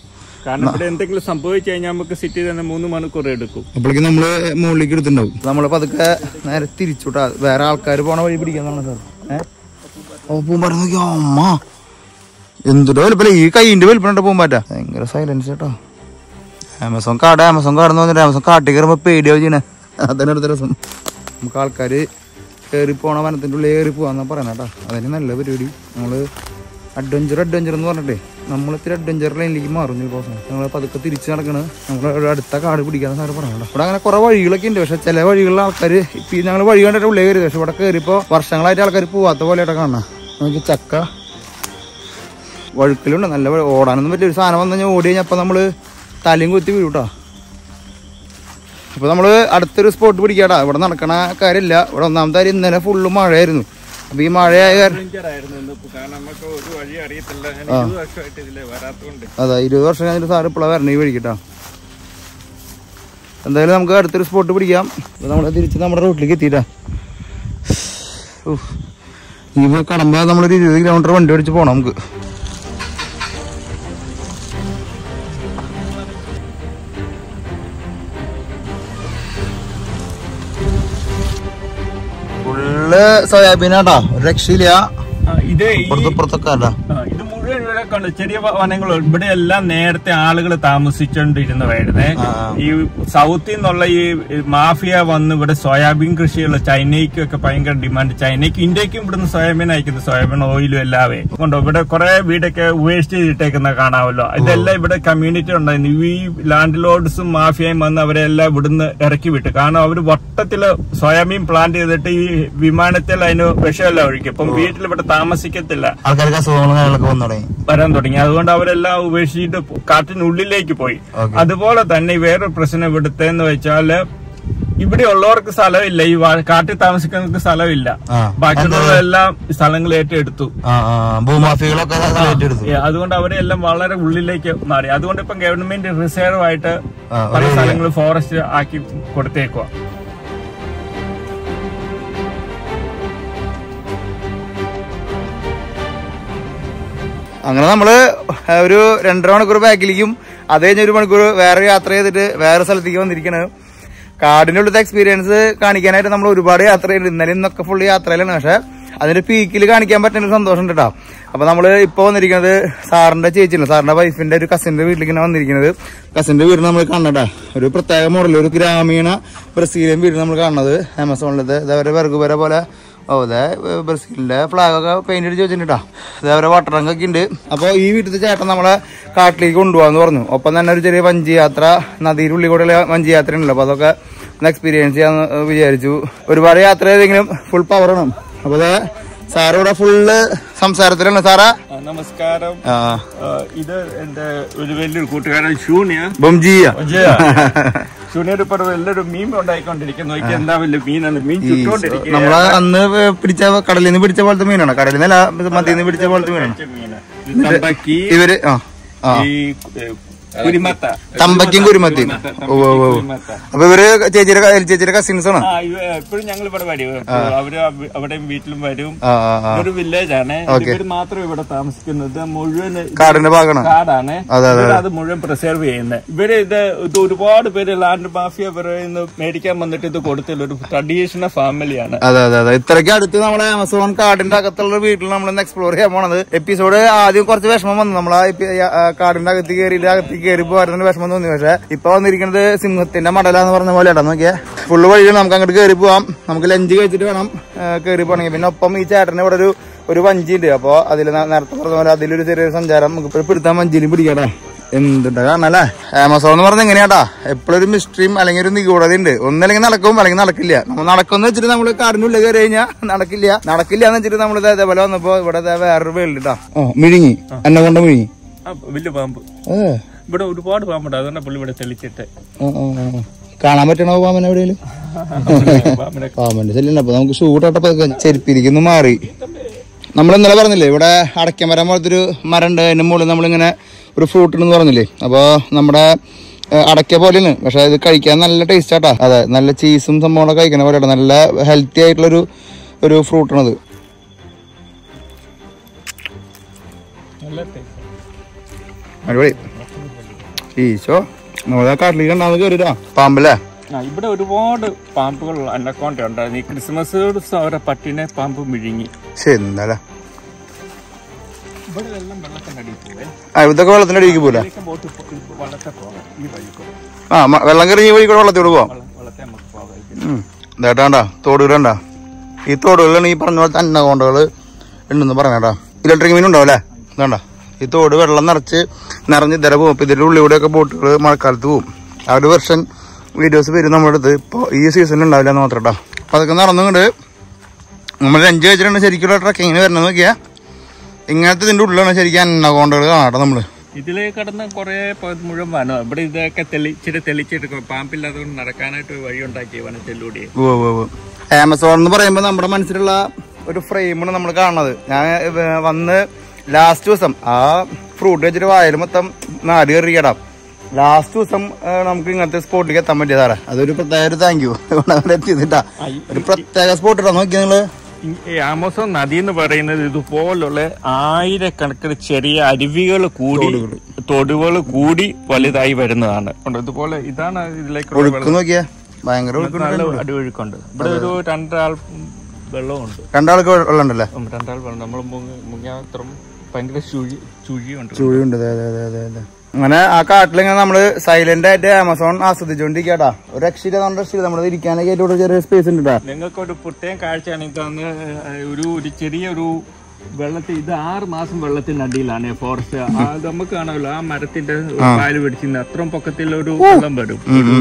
കാരണം ഇവിടെ എന്തെങ്കിലും സംഭവിച്ചു കഴിഞ്ഞാൽ നമുക്ക് സിറ്റി തന്നെ മൂന്ന് മണിക്കൂർ എടുക്കും അപ്പോഴേക്കും നമ്മള് മുകളിലേക്ക് എടുത്തിട്ടുണ്ടാവും നമ്മള് പതുക്കെ നേരെ തിരിച്ചുട്ടാ വേറെ ആൾക്കാർ പോണ വഴി പിടിക്കാന്നാണ് സാർ ഏഹ് ഓ പൂമ്പാറ്റ നോക്കിയോ അമ്മ എന്തുട്ടോ വലുപ്പല്ല ഈ കൈയിന്റെ വലുപ്പമുണ്ട് പൂമ്പാറ്റ ഭയങ്കര സൈലൻസ് കേട്ടോ ആമസോൺ കാട് ആമസോൺ കാടെന്ന് പറഞ്ഞിട്ട് ആമസോൺ കാട്ടിൽ കയറുമ്പോ പേടിയാവും ചെയ്യണേ അതന്നെ അടുത്ത രസം നമുക്ക് ആൾക്കാര് കയറി പോണ വനത്തിന്റെ ഉള്ളിൽ കയറി പോവാന്നാ പറയുന്നത് കേട്ടോ അതിന് നല്ല പരിപാടി നമ്മള് അഡ്വഞ്ചർ അഡ്വഞ്ചർ എന്ന് പറഞ്ഞിട്ടേ നമ്മൾ ഇത്തിരി അഡ്വഞ്ചർ ലൈനിലേക്ക് മാറും ഈ ദിവസം ഞങ്ങൾ പതുക്കെ തിരിച്ച് നടക്കണ് നമ്മൾ അടുത്ത കാട് പിടിക്കാൻ സാറ് പറഞ്ഞോ ഇവിടെ അങ്ങനെ കുറെ വഴികളൊക്കെ ഉണ്ട് പക്ഷെ ചില വഴികളിൽ ആൾക്കാർ ഇപ്പൊ ഞങ്ങൾ വഴി കണ്ടിട്ട് ഉള്ളിൽ കയറി പക്ഷെ ഇവിടെ കയറിയപ്പോ വർഷങ്ങളായിട്ട് ആൾക്കാർ പോവാത്ത പോലെയായിട്ട് കാണാം നമുക്ക് ചക്ക വഴുക്കലുണ്ട് നല്ല വഴി- ഓടാനൊന്നും പറ്റില്ല ഒരു സാധനം വന്നു കഴിഞ്ഞാൽ ഓടി കഴിഞ്ഞപ്പോൾ നമ്മള് തലയും കുത്തി വീഴൂട്ടോ അപ്പൊ നമ്മള് അടുത്തൊരു സ്പോട്ട് പിടിക്കാടാ ഇവിടെ നടക്കണ കാര്യമില്ല ഇവിടെ ഒന്നാമത്തെ കാര്യം ഇന്നലെ ഫുള്ള് മഴയായിരുന്നു അപ്പൊ ഈ മഴയായ കാരണം Adventure ആയിരുന്നു ഇന്ന് ഇപ്പൊ. കാരണം നമുക്ക് ഒരു വഴി അറിയത്തില്ല ഞാൻ ഇരുപത് വർഷമായിട്ട് ഇതിലെ വരാത്തോണ്ട് അതാ ഇരുപത് വർഷം കഴിഞ്ഞിട്ട് സാറ് ഇപ്പോഴാണ് വരണേ ഈ വഴിക്കിട്ടാ എന്തായാലും നമുക്ക് അടുത്തൊരു സ്പോട്ട് പിടിക്കാം അപ്പൊ നമ്മള് തിരിച്ച് നമ്മുടെ റൂട്ടിലേക്ക് എത്തിയിട്ടാ ഇനി കടമ്പ നമ്മളൊരു ഇരുപത് കിലോമീറ്റർ വണ്ടി ഓടിച്ച് പോണം നമുക്ക് ഫുള്ള് സോയാബീനാട്ടാ ഒരു രക്ഷയില്ല ആ, ഇത് ഈ ഇപ്പുറത്ത് ഇപ്പുറത്തൊക്കെ അല്ല ആ, ഇത് മുഴുവൻ ഇവിടെ കണ്ട് ചെറിയ വനങ്ങൾ ഇവിടെ എല്ലാം നേരത്തെ ആളുകൾ താമസിച്ചോണ്ടിരുന്നതായിരുന്നേ ആ. ഈ സൗത്തിൽ നിന്നുള്ള ഈ മാഫിയ വന്ന് ഇവിടെ സോയാബീൻ കൃഷിയുള്ള ചൈനയ്ക്കും ഒക്കെ ഭയങ്കര ഡിമാൻഡ് ചൈനയ്ക്ക് ഇന്ത്യക്കും ഇവിടുന്ന് സോയാബീൻ അയക്കുന്നത് സോയാബീൻ ഓയിലും എല്ലാവേ കൊണ്ടോ ഇവിടെ കുറെ വീടൊക്കെ വേസ്റ്റ് ചെയ്തിട്ടേക്കുന്ന കാണാമല്ലോ ഇതെല്ലാം ഇവിടെ കമ്മ്യൂണിറ്റി ഉണ്ടായിരുന്നു ഈ ലാൻഡ് ലോഡ്സും മാഫിയയും വന്ന് അവരെല്ലാം ഇവിടുന്ന് ഇറക്കി വിട്ടു കാരണം അവർ വട്ടത്തില് സോയാബീൻ പ്ലാന്റ് ചെയ്തിട്ട് ഈ വിമാനത്തിൽ അതിന് വിഷമെല്ലാം ഒഴിക്കും ഇപ്പം വീട്ടിൽ ഇവിടെ താമസിക്കത്തില്ല ആൾക്കാർക്ക് അസുഖങ്ങളും കാര്യങ്ങളൊക്കെ വന്നു തുടങ്ങി വരാൻ തുടങ്ങി അതുകൊണ്ട് അവരെല്ലാം ഉപേക്ഷിച്ചിട്ട് പോ- കാട്ടിനുള്ളിലേക്ക് പോയി Okay. അതുപോലെ തന്നെ വേറൊരു പ്രശ്നം ഇവിടുത്തെ എന്ന് വെച്ചാല് ഇവിടെ ഉള്ളവർക്ക് സ്ഥലമില്ല ഈ വാ- കാട്ടിൽ താമസിക്കുന്നവർക്ക് സ്ഥലമില്ല ആ. ബാക്കിയുള്ളവരെല്ലാം സ്ഥലങ്ങൾ ഏറ്റെടുത്തു ആ ആ ഭൂമാഫികളൊക്കെ അത് ഏറ്റെടുത്തു ഏ, അതുകൊണ്ട് അവരെല്ലാം വളരെ ഉള്ളിലേക്ക് മാറി അതുകൊണ്ട് ഇപ്പം ഗവൺമെന്റ് റിസർവ് ആയിട്ട് ആ, പല ഒരു സ്ഥലങ്ങൾ ഫോറസ്റ്റ് ആക്കി കൊടുത്തേക്കുക അങ്ങനെ നമ്മള് ഒരു രണ്ടര മണിക്കൂർ ബാക്കിലേക്കും അത് കഴിഞ്ഞ് ഒരു മണിക്കൂർ വേറെ യാത്ര ചെയ്തിട്ട് വേറെ സ്ഥലത്തേക്ക് വന്നിരിക്കണത് കാടിന്റെ ഉള്ളത്തെ എക്സ്പീരിയൻസ് കാണിക്കാനായിട്ട് നമ്മൾ ഒരുപാട് യാത്ര ചെയ്തിട്ടുണ്ട് ഇന്നലെ ഇന്നൊക്കെ ഫുള്ള് യാത്രയിലാണ് പക്ഷെ അതിന്റെ പീക്കിൽ കാണിക്കാൻ പറ്റുന്ന ഒരു സന്തോഷം ഉണ്ട് കേട്ടോ അപ്പൊ നമ്മള് ഇപ്പൊ വന്നിരിക്കുന്നത് സാറിന്റെ ചേച്ചിയാണ് സാറിന്റെ വൈഫിന്റെ ഒരു കസിന്റെ വീട്ടിലേക്കാണ് വന്നിരിക്കുന്നത് കസിന്റെ വീട് നമ്മൾ കാണണട്ടാ ഒരു പ്രത്യേക മോഡൽ ഒരു ഗ്രാമീണ ബ്രസീലിയൻ വീട് നമ്മൾ കാണുന്നത് ആമസോണിലത്തെ ഇതവരെ വെറുകുപര പോലെ ഓ അതെ ബ്രസീലിന്റെ ഫ്ലാഗ് ഒക്കെ പെയിന്റ് അടിച്ച് വെച്ചിട്ടാ ഇതേവരെ വാട്ടർ ടാങ്ക് ഒക്കെ ഉണ്ട് അപ്പൊ ഈ വീട്ടിലത്തെ ചേട്ടൻ നമ്മളെ കാട്ടിലേക്ക് കൊണ്ടുപോകാന്ന് പറഞ്ഞു ഒപ്പം തന്നെ ഒരു ചെറിയ വഞ്ചി യാത്ര നദിയിലുള്ളിൽ കൂടെയുള്ള വഞ്ചി യാത്ര ഉണ്ടല്ലോ അപ്പൊ അതൊക്കെ ഒന്ന് എക്സ്പീരിയൻസ് ചെയ്യാന്ന് വിചാരിച്ചു ഒരുപാട് യാത്ര ചെയ്തെങ്കിലും ഫുൾ പവറാണ് അപ്പൊ അതെ സാറ് ഇവിടെ ഫുള്ള് സംസാരത്തിലാണ് സാറാ ആ, നമസ്കാരം ആ ആ, ഇത് എന്റെ ഒരു വലിയൊരു കൂട്ടുകാരൻ ഷൂണിയ ബംജിയ ഷൂണിയർ ഇപ്പൊ ഒരു വലിയൊരു മീൻ ഉണ്ടായിക്കൊണ്ടിരിക്കുന്നു നോക്കി എന്താ വലിയ മീനാണ് മീൻ ചുട്ടോണ്ടിരിക്കുക നമ്മളെ അന്ന് പിടിച്ച കടലിൽ നിന്ന് പിടിച്ച പോലത്തെ മീനാണ് കടലിൽ നിന്നല്ല മത്തിയിൽ നിന്ന് പിടിച്ച പോലത്തെ മീനാണ് മീന് ഇത് തമ്പക്കി ഇവര് ആ ആ ഈ ഏ, കുരിമത്ത തമ്പക്കും കുരുമത്തിയും ഓ ഓ ഓ കുരിമത്ത അപ്പൊ ഇവര് ചേച്ചിയുടെ ക- ചേച്ചിയുടെ കസിൻസ് ആണ് ആ എപ്പോഴും ഞങ്ങൾ ഇവിടെ വരും എപ്പോഴും അവര് അവ- അവിടെയും വീട്ടിലും വരും ആ ആ ആ ഇതൊരു വില്ലേജ് ആണ് ഇവര് മാത്രം ഇവിടെ താമസിക്കുന്നത് മുഴുവൻ കാടിന്റെ ഭാഗമാണ് കാടാണ് അതെ, അതെ. ഇവര് അത് മുഴുവൻ പ്രിസർവ് ചെയ്യുന്നത് ഇവര് ഇത് ഇത് ഒരുപാട് പേര് ലാൻഡ് മാഫിയ ഇന്ന് മേടിക്കാൻ വന്നിട്ട് ഇത് കൊടുത്തില്ല ഒരു ട്രഡീഷണൽ ഫാമിലിയാണ് അതെ അതെ അതെ ഇത്രയ്ക്ക് അടുത്ത് നമ്മളെ ആമസോൺ കാടിന്റെ അകത്തുള്ള വീട്ടിൽ നമ്മൾ ഇന്ന് എക്സ്പ്ലോർ ചെയ്യാൻ പോണത് എപ്പിസോഡ് ആദ്യം കുറച്ച് വിഷമം വന്നു നമ്മൾ ആ എപ്പി- ആ കാടിന്റെ അകത്ത് കയറിയിട്ട് അകത്തേക്ക് കയറി പോരുന്നതിന് വിഷമം തോന്നി പക്ഷെ ഇപ്പൊ വന്നിരിക്കുന്നത് സിംഹത്തിന്റെ മടല എന്ന് പറഞ്ഞ പോലെ ഇടാ നോക്കിയാ ഫുള്ള് വഴി നമുക്ക് അങ്ങോട്ട് കയറി പോവാം നമുക്ക് ലഞ്ച് കഴിച്ചിട്ട് വേണം കയറി പോകണമെങ്കിൽ പിന്നെ ഒപ്പം ഈ ചേട്ടന് ഇവിടെ ഒരു ഒരു വഞ്ചി ഉണ്ട് അപ്പൊ അതിൽ നേരത്തെ പറഞ്ഞ പോലെ അതിലൊരു ചെറിയൊരു സഞ്ചാരം നമുക്ക് ഇപ്പൊ പിടുത്താൻ വഞ്ചിയിലും പിടിക്കടാ എന്തുണ്ടാ കാണല്ലേ ആമസോൺ എന്ന് പറഞ്ഞ എങ്ങനെയാട്ടാ എപ്പോഴും ഒരു മിസ്റ്ററിയും അല്ലെങ്കിൽ ഒരു നിഗൂഢത ഉണ്ട് ഒന്നല്ലെങ്കിൽ നടക്കും അല്ലെങ്കിൽ നടക്കില്ല നമ്മൾ നടക്കുമെന്ന് വെച്ചിട്ട് നമ്മൾ കാടിനുള്ളിൽ കയറി കഴിഞ്ഞാൽ നടക്കില്ല നടക്കില്ല എന്ന് വെച്ചിട്ട് നമ്മൾ ഇതേപോലെ വന്നപ്പോ ഇവിടെ ദേ വേറൊരു വേൾഡ് ഇട്ടാ മിഴുങ്ങി എന്നെ കൊണ്ട് മിഴുങ്ങി ആ, വലിയ പാമ്പ് ഏ, ഇവിടെ ഒരുപാട് പാമ്പുണ്ട് അതുകൊണ്ട് പുള്ളി ഇവിടെ തെളിച്ചിട്ട് ആ, ആ, ആ. കാണാൻ പറ്റണോ പാമ്പൻ എവിടെയെങ്കിലും പാമ്പിനെ പാമ്പന്റെ ശല്യം അപ്പൊ നമുക്ക് ഷൂ ഇട്ടപ്പോ ചെരുപ്പിരിക്കുന്നു മാറി നമ്മൾ ഇന്നലെ പറഞ്ഞില്ലേ ഇവിടെ അടയ്ക്കമരം പോലത്തെ ഒരു മരം ഉണ്ട് അതിന്റെ മുകളിൽ നമ്മളിങ്ങനെ ഒരു ഫ്രൂട്ട് ഉണ്ടെന്ന് പറഞ്ഞില്ലേ അപ്പോൾ നമ്മുടെ ഏഹ്, അടയ്ക്ക പോലെയാണ് പക്ഷെ ഇത് കഴിക്കാൻ നല്ല ടേസ്റ്റ് ആട്ടാ അതെ നല്ല ചീസും സംഭവങ്ങളൊക്കെ കഴിക്കണ പോലെ നല്ല ഹെൽത്തി ആയിട്ടുള്ളൊരു ഒരു ഫ്രൂട്ടാണത് നല്ല taste. അടിപൊളി ഈശോ നമ്മളെ കാട്ടിലേക്ക് കണ്ടാന്ന് കയറിട്ടാ പാമ്പല്ലേ ആ, ഇവിടെ ഒരുപാട് പാമ്പുകൾ അന്നക്കോണ്ട ഉണ്ടായിരുന്നു ഈ ക്രിസ്മസ് ദിവസം അവരെ പട്ടിനെ പാമ്പ് മിഴുങ്ങി ശരി എന്തായാലും ഇവിടെ എല്ലാം വെള്ളത്തിനടിയിൽ പോവേ ആ ഇതൊക്കെ വെള്ളത്തിന്റെ അടിക്ക് പോലെ ഇതിലേക്ക് ബോട്ട് പോ- വള്ളത്തെ പോകാം ഈ വഴിക്കോ ആ മ- വെള്ളം കയറി ഈ വഴി കൂടെ വെള്ളത്തോട് പോവാം വള്ളം വള്ളത്തെ നമുക്ക് പോകാം ഇതേട്ടാണ്ടാ തോടുകണ്ട ഈ തോടുകളിലാണ് ഈ പറഞ്ഞ പോലെ തന്നെ കോണ്ടകള് ഉണ്ടെന്ന് പറഞ്ഞേട്ടാ ഇലക്ട്രിക് മീൻ ഉണ്ടാവും അല്ലേ ഇതാണ്ട ഈ തോട് വെള്ളം നിറച്ച് നിറഞ്ഞ് ഇതര പോകും ഇപ്പൊ ഇതിന്റെ ഉള്ളിലൂടെയൊക്കെ ബോട്ടുകൾ മഴക്കാലത്ത് പോകും ആ ഒരു വെർഷൻ വീഡിയോസ് വരും നമ്മുടെ അടുത്ത് ഇപ്പോൾ ഈ സീസണിൽ ഉണ്ടാവില്ല എന്ന് മാത്രം കേട്ടോ അപ്പൊ അതൊക്കെ നടന്നുകൊണ്ട് നമ്മൾ അഞ്ച് വെച്ചിട്ടുണ്ട് ശരിക്കുള്ള ട്രക്കിങ്ങിന് വരണം നോക്കിയാ ഇങ്ങനത്തെ ഇതിന്റെ ഉള്ളിലാണ് ശരിക്കും അന്നകോണ്ടകൾ കാണാട്ടോ നമ്മള് ഇതിലേ കടന്ന് കുറെ മുഴുവൻ വനം ഇവിടെ ഇതൊക്കെ തെളിച്ചിട്ട് തെളിച്ചിട്ട് പാമ്പില്ലാത്തതുകൊണ്ട് നടക്കാനായിട്ട് ഒരു വഴി ഉണ്ടാക്കി വനത്തിലൂടെ ഉവ്വ് ഉവ്വ് ഉവ്വ്. ആമസോൺ എന്ന് പറയുമ്പോൾ നമ്മുടെ മനസ്സിലുള്ള ഒരു ഫ്രെയിമാണ് നമ്മൾ കാണുന്നത് ഞാൻ ഏ, വന്ന് ലാസ്റ്റ് ദിവസം ആ ഫ്രൂട്ട് വെച്ചിട്ട് വായൽ മൊത്തം നാല് കയറിയിടാം ലാസ്റ്റ് ദിവസം ഏ, നമുക്ക് ഇങ്ങനത്തെ സ്പോട്ടിലേക്ക് എത്താൻ പറ്റിയ സാറേ അതൊരു പ്രത്യേക ഒരു താങ്ക് യു അവിടെ എത്തിയതിട്ടാ ഒരു പ്രത്യേക സ്പോട്ട് ഇടാ നോക്കി നിങ്ങള് ഈ ആമസോൺ നദി എന്ന് പറയുന്നത് ഇതുപോലുള്ള ആയിരക്കണക്കിന് ചെറിയ അരുവികൾ കൂടി തൊടുകൾ കൂടി വലുതായി വരുന്നതാണ് ഉണ്ട്. ഇതുപോലെ ഇതാണ് ഇതിലേക്ക് ഒഴുക്ക് നോക്കിയാ ഭയങ്കര ഒഴുക്കുണ്ട് നല്ല അടിയൊഴുക്കുണ്ട് ഇവിടെ ഒരു രണ്ടാൾ വെള്ളമുണ്ട് രണ്ടാൾക്ക് വെള്ളം ഉണ്ടല്ലേ ഉം, രണ്ടാൾ വെള്ളം നമ്മൾ മുങ്ങിയാത്രം ഭയങ്കര ചുഴി ചുഴിയുണ്ട് ചുഴിയുണ്ട് അതെ അതെ അതെ അതെ അതെ അങ്ങനെ ആ കാട്ടിലിങ്ങനെ നമ്മള് സൈലന്റ് ആയിട്ട് ആമസോൺ ആസ്വദിച്ചോണ്ടിരിക്കട്ടാ ഒരു രക്ഷയില്ല നമ്മുടെ രക്ഷയില്ല നമ്മുടെ ഇരിക്കാനൊക്കെ ആയിട്ട് ഇവിടെ ചെറിയ സ്പേസ് ഉണ്ട് ട്ടാ. നിങ്ങൾക്ക് ഒരു പ്രത്യേക കാഴ്ചയാണ് ഇതാണ് ഒരു ഒരു ചെറിയൊരു വെള്ളത്തിൽ ഇത് ആറ് മാസം വെള്ളത്തിനടിയിലാണ് ഫോറസ്റ്റ് അത് നമുക്ക് കാണാമല്ലോ ആ മരത്തിന്റെ പാല് പിടിച്ചിരുന്ന അത്രയും പൊക്കത്തിൽ ഒരു വെള്ളം വരും ഒരു